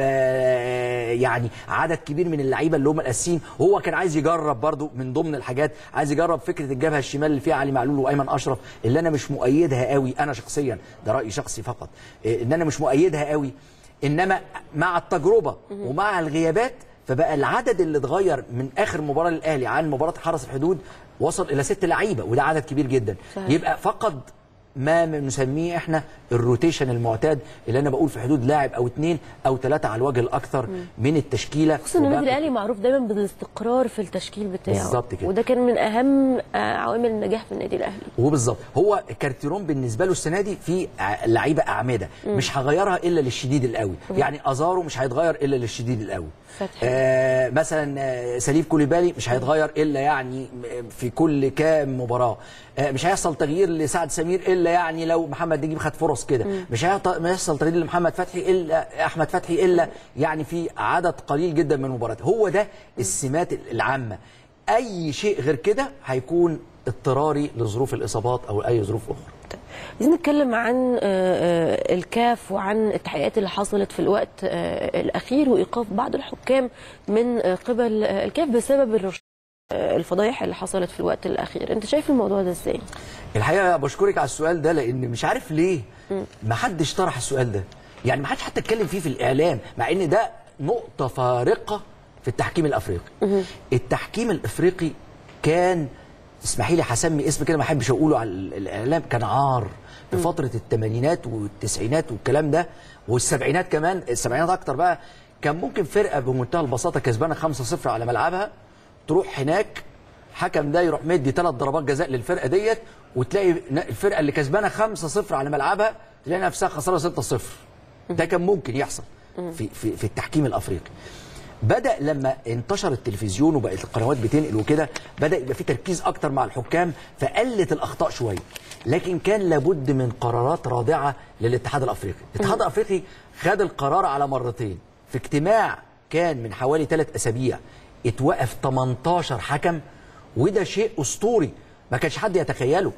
آه، يعني عدد كبير من اللعيبه اللي هم الاساسيين هو كان عايز يجرب برضو من ضمن الحاجات عايز يجرب فكره الجبهه الشمال اللي فيها علي معلول وايمن اشرف اللي انا مش مؤيدها قوي انا شخصيا ده راي شخصي فقط إيه، ان انا مش مؤيدها قوي انما مع التجربه ومع الغيابات فبقى العدد اللي اتغير من اخر مباراه للاهلي عن مباراه حرس الحدود وصل الى ست لعيبه وده عدد كبير جدا صحيح. يبقى فقد ما نسميه احنا الروتيشن المعتاد اللي انا بقول في حدود لاعب او اثنين او ثلاثه على الوجه الاكثر من التشكيله خصوصا ان النادي وبقى- الاهلي معروف دايما بالاستقرار في التشكيل بتاعه بالظبط كده. وده كان من اهم آه، عوامل النجاح في النادي الاهلي وبالظبط هو كارتيرون بالنسبه له السنه دي في ع- لعيبه اعمده مش هغيرها الا للشديد القوي يعني ازارو مش هيتغير الا للشديد القوي فتحي. آه مثلا آه، سليف كوليبالي مش هيتغير الا يعني م- في كل كام مباراه آه مش هيحصل تغيير لسعد سمير الا يعني لو محمد نجيب خد فرص كده مش هيط- ما يحصل تغيير لمحمد فتحي الا احمد فتحي الا يعني في عدد قليل جدا من المباريات هو ده السمات العامه اي شيء غير كده هيكون اضطراري لظروف الاصابات او اي ظروف اخرى عايزين نتكلم عن آه، آه، الكاف وعن التحقيقات اللي حصلت في الوقت آه، الاخير وايقاف بعض الحكام من آه، قبل آه، الكاف بسبب الرش- آه، الفضايح اللي حصلت في الوقت الاخير انت شايف الموضوع ده ازاي الحقيقه بشكرك على السؤال ده لان مش عارف ليه ما حدش طرح السؤال ده يعني ما حدش حتى اتكلم فيه في الاعلام مع ان ده نقطه فارقه في التحكيم الافريقي التحكيم الافريقي كان اسمحي لي هسمي اسم كده ما احبش اقوله على ال- الاعلام كان عار في فتره الثمانينات والتسعينات والكلام ده والسبعينات كمان السبعينات اكتر بقى كان ممكن فرقه بمنتهى البساطه كسبانه 5-0 على ملعبها تروح هناك حكم ده يروح مدي ثلاث ضربات جزاء للفرقه ديت وتلاقي ن- الفرقه اللي كسبانه 5-0 على ملعبها تلاقي نفسها خسرانه 6-0 ده كان ممكن يحصل في في في التحكيم الافريقي بدا لما انتشر التلفزيون وبقت القنوات بتنقل وكده بدا يبقى في تركيز اكتر مع الحكام فقلت الاخطاء شويه لكن كان لابد من قرارات رادعه للاتحاد الافريقي الاتحاد الافريقي خد القرار على مرتين في اجتماع كان من حوالي ثلاث اسابيع اتوقف 18 حكم وده شيء اسطوري ما كانش حد يتخيله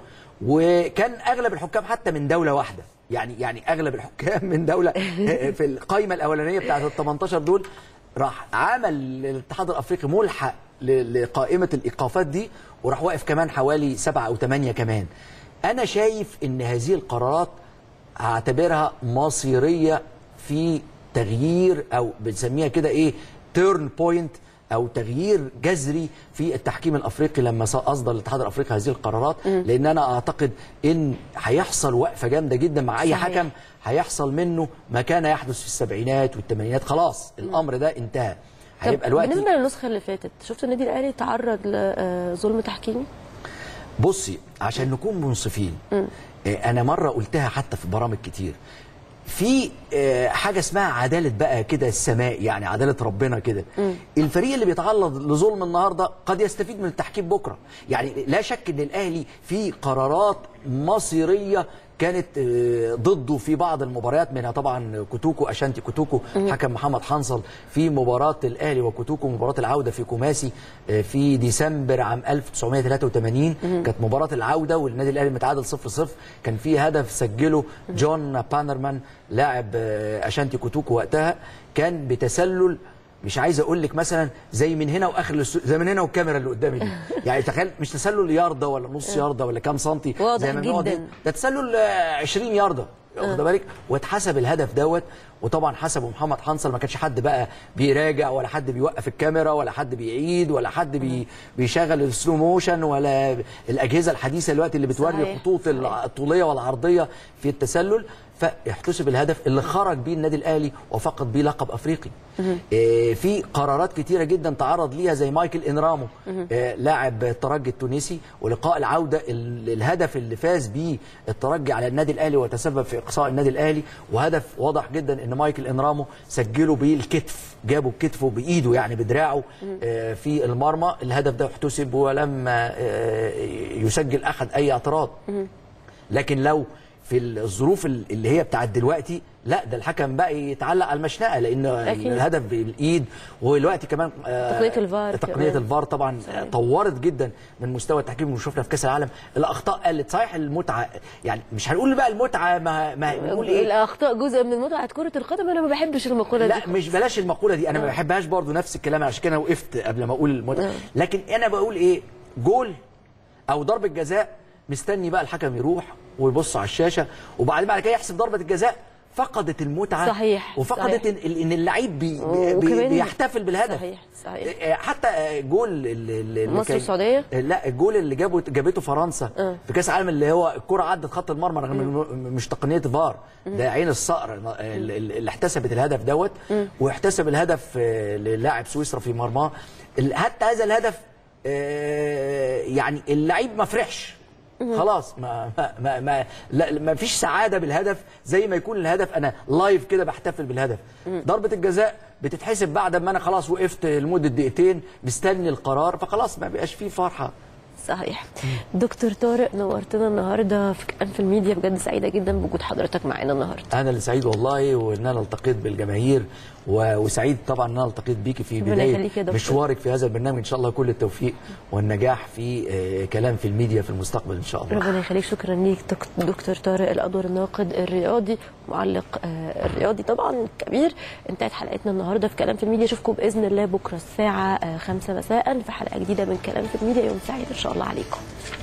وكان اغلب الحكام حتى من دوله واحده يعني يعني اغلب الحكام من دوله في القائمه الاولانيه بتاعت ال 18 دول راح عمل الاتحاد الافريقي ملحق ل- لقائمه الايقافات دي وراح واقف كمان حوالي سبعه او ثمانيه كمان انا شايف ان هذه القرارات هعتبرها مصيريه في تغيير او بنسميها كده ايه تيرن بوينت او تغيير جذري في التحكيم الافريقي لما ص- اصدر الاتحاد الافريقي هذه القرارات لان انا اعتقد ان هيحصل وقفه جامده جدا مع اي صحيح. حكم هيحصل منه ما كان يحدث في السبعينات والثمانينات خلاص الامر ده انتهى طب هيبقى الوقت بالنسبه للنسخه اللي فاتت شفت النادي الاهلي تعرض لظلم تحكيمي بصي عشان نكون منصفين آه، انا مره قلتها حتى في برامج كتير في آه، حاجه اسمها عداله بقى كده السماء يعني عداله ربنا كده الفريق اللي بيتعرض لظلم النهارده قد يستفيد من التحكيم بكره يعني لا شك ان الاهلي في قرارات مصيريه كانت آه، ضده في بعض المباريات منها طبعا كوتوكو اشانتي كوتوكو حكم محمد حنصل في مباراه الاهلي وكوتوكو مباراه العوده في كوماسي آه، في ديسمبر عام 1983 كانت مباراه العوده والنادي الاهلي متعادل 0-0 كان في هدف سجله جون بانرمان لاعب آه، اشانتي كوتوكو وقتها كان بتسلل مش عايز اقول لك مثلا زي من هنا واخر الاستو- زي من هنا والكاميرا اللي قدامي دي يعني تخيل مش تسلل يارده ولا نص يارده ولا كام سنتي واضح زي ما بنقعد جداً. دي. ده تسلل آه، 20 يارده واخد بالك واتحسب الهدف دوت وطبعا حسبه محمد حنصل ما كانش حد بقى بيراجع ولا حد بيوقف الكاميرا ولا حد بيعيد ولا حد بي بيشغل السلو موشن ولا الاجهزه الحديثه دلوقتي اللي بتوري صحيح، الخطوط صحيح. الطوليه والعرضيه في التسلل فاحتسب الهدف اللي خرج بيه النادي الاهلي وفقد بيه لقب افريقي آه، في قرارات كتيره جدا تعرض ليها زي مايكل انرامو آه، لاعب الترجي التونسي ولقاء العوده ال- الهدف اللي فاز بيه الترجي على النادي الاهلي وتسبب في اقصاء النادي الاهلي وهدف واضح جدا ان مايكل انرامو سجله بالكتف جابه بكتفه بايده يعني بدراعه آه، في المرمى الهدف ده احتسب ولم آه، يسجل احد اي اعتراض لكن لو في الظروف اللي هي بتاعت دلوقتي لا ده الحكم بقى يتعلق على المشنقه لان أكيد. الهدف بالايد ودلوقتي كمان آه، تقنية الفار تقنيه كمان. الفار طبعا صحيح. طورت جدا من مستوى التحكيم اللي شفنا في كاس العالم الاخطاء قلت صحيح المتعه يعني مش هنقول بقى المتعه ما, ما نقول ايه الاخطاء جزء من متعه كره القدم انا ما بحبش المقوله لا دي مش بلاش المقوله دي انا ما بحبهاش برضو نفس الكلام عشان كده وقفت قبل ما اقول المتعه نعم. لكن انا بقول ايه جول او ضربه جزاء مستني بقى الحكم يروح ويبص على الشاشه وبعد بعد كده يحسب ضربه الجزاء فقدت المتعه صحيح، وفقدت صحيح. ان إن اللعيب بي بي وكمان- بيحتفل بالهدف صحيح، صحيح. آه، حتى آه، جول ال- ال- اللي مصر كان- والسعودية؟ آه، لا الجول اللي جابه جابته فرنسا آه. في كاس العالم اللي هو الكره عدت خط المرمى رغم إنه مش تقنيه فار ده عين الصقر ال- ال- اللي احتسبت الهدف دوت واحتسب الهدف آه، للاعب سويسرا في مرماه ال- حتى هذا الهدف آه، يعني اللعيب ما فرحش خلاص ما ما ما ما, لا ما فيش سعاده بالهدف زي ما يكون الهدف انا لايف كده بحتفل بالهدف ضربه الجزاء بتتحسب بعد ما انا خلاص وقفت لمده دقيقتين مستني القرار فخلاص ما بقاش فيه فرحه صحيح دكتور طارق نورتنا النهارده في كلام في الميديا بجد سعيده جدا بوجود حضرتك معانا النهارده انا اللي سعيد والله وان انا التقيت بالجماهير و- وسعيد طبعا ان انا التقيت بيكي في ربنا بدايه يخليك يا دكتور. مشوارك في هذا البرنامج ان شاء الله كل التوفيق والنجاح في آه، كلام في الميديا في المستقبل ان شاء الله ربنا يخليك شكرا ليك دك- دكتور طارق الادور الناقد الرياضي معلق آه، الرياضي طبعا كبير انتهت حلقتنا النهارده في كلام في الميديا اشوفكم باذن الله بكره الساعه 5 مساء في حلقه جديده من كلام في الميديا يوم سعيد ان شاء الله عليكم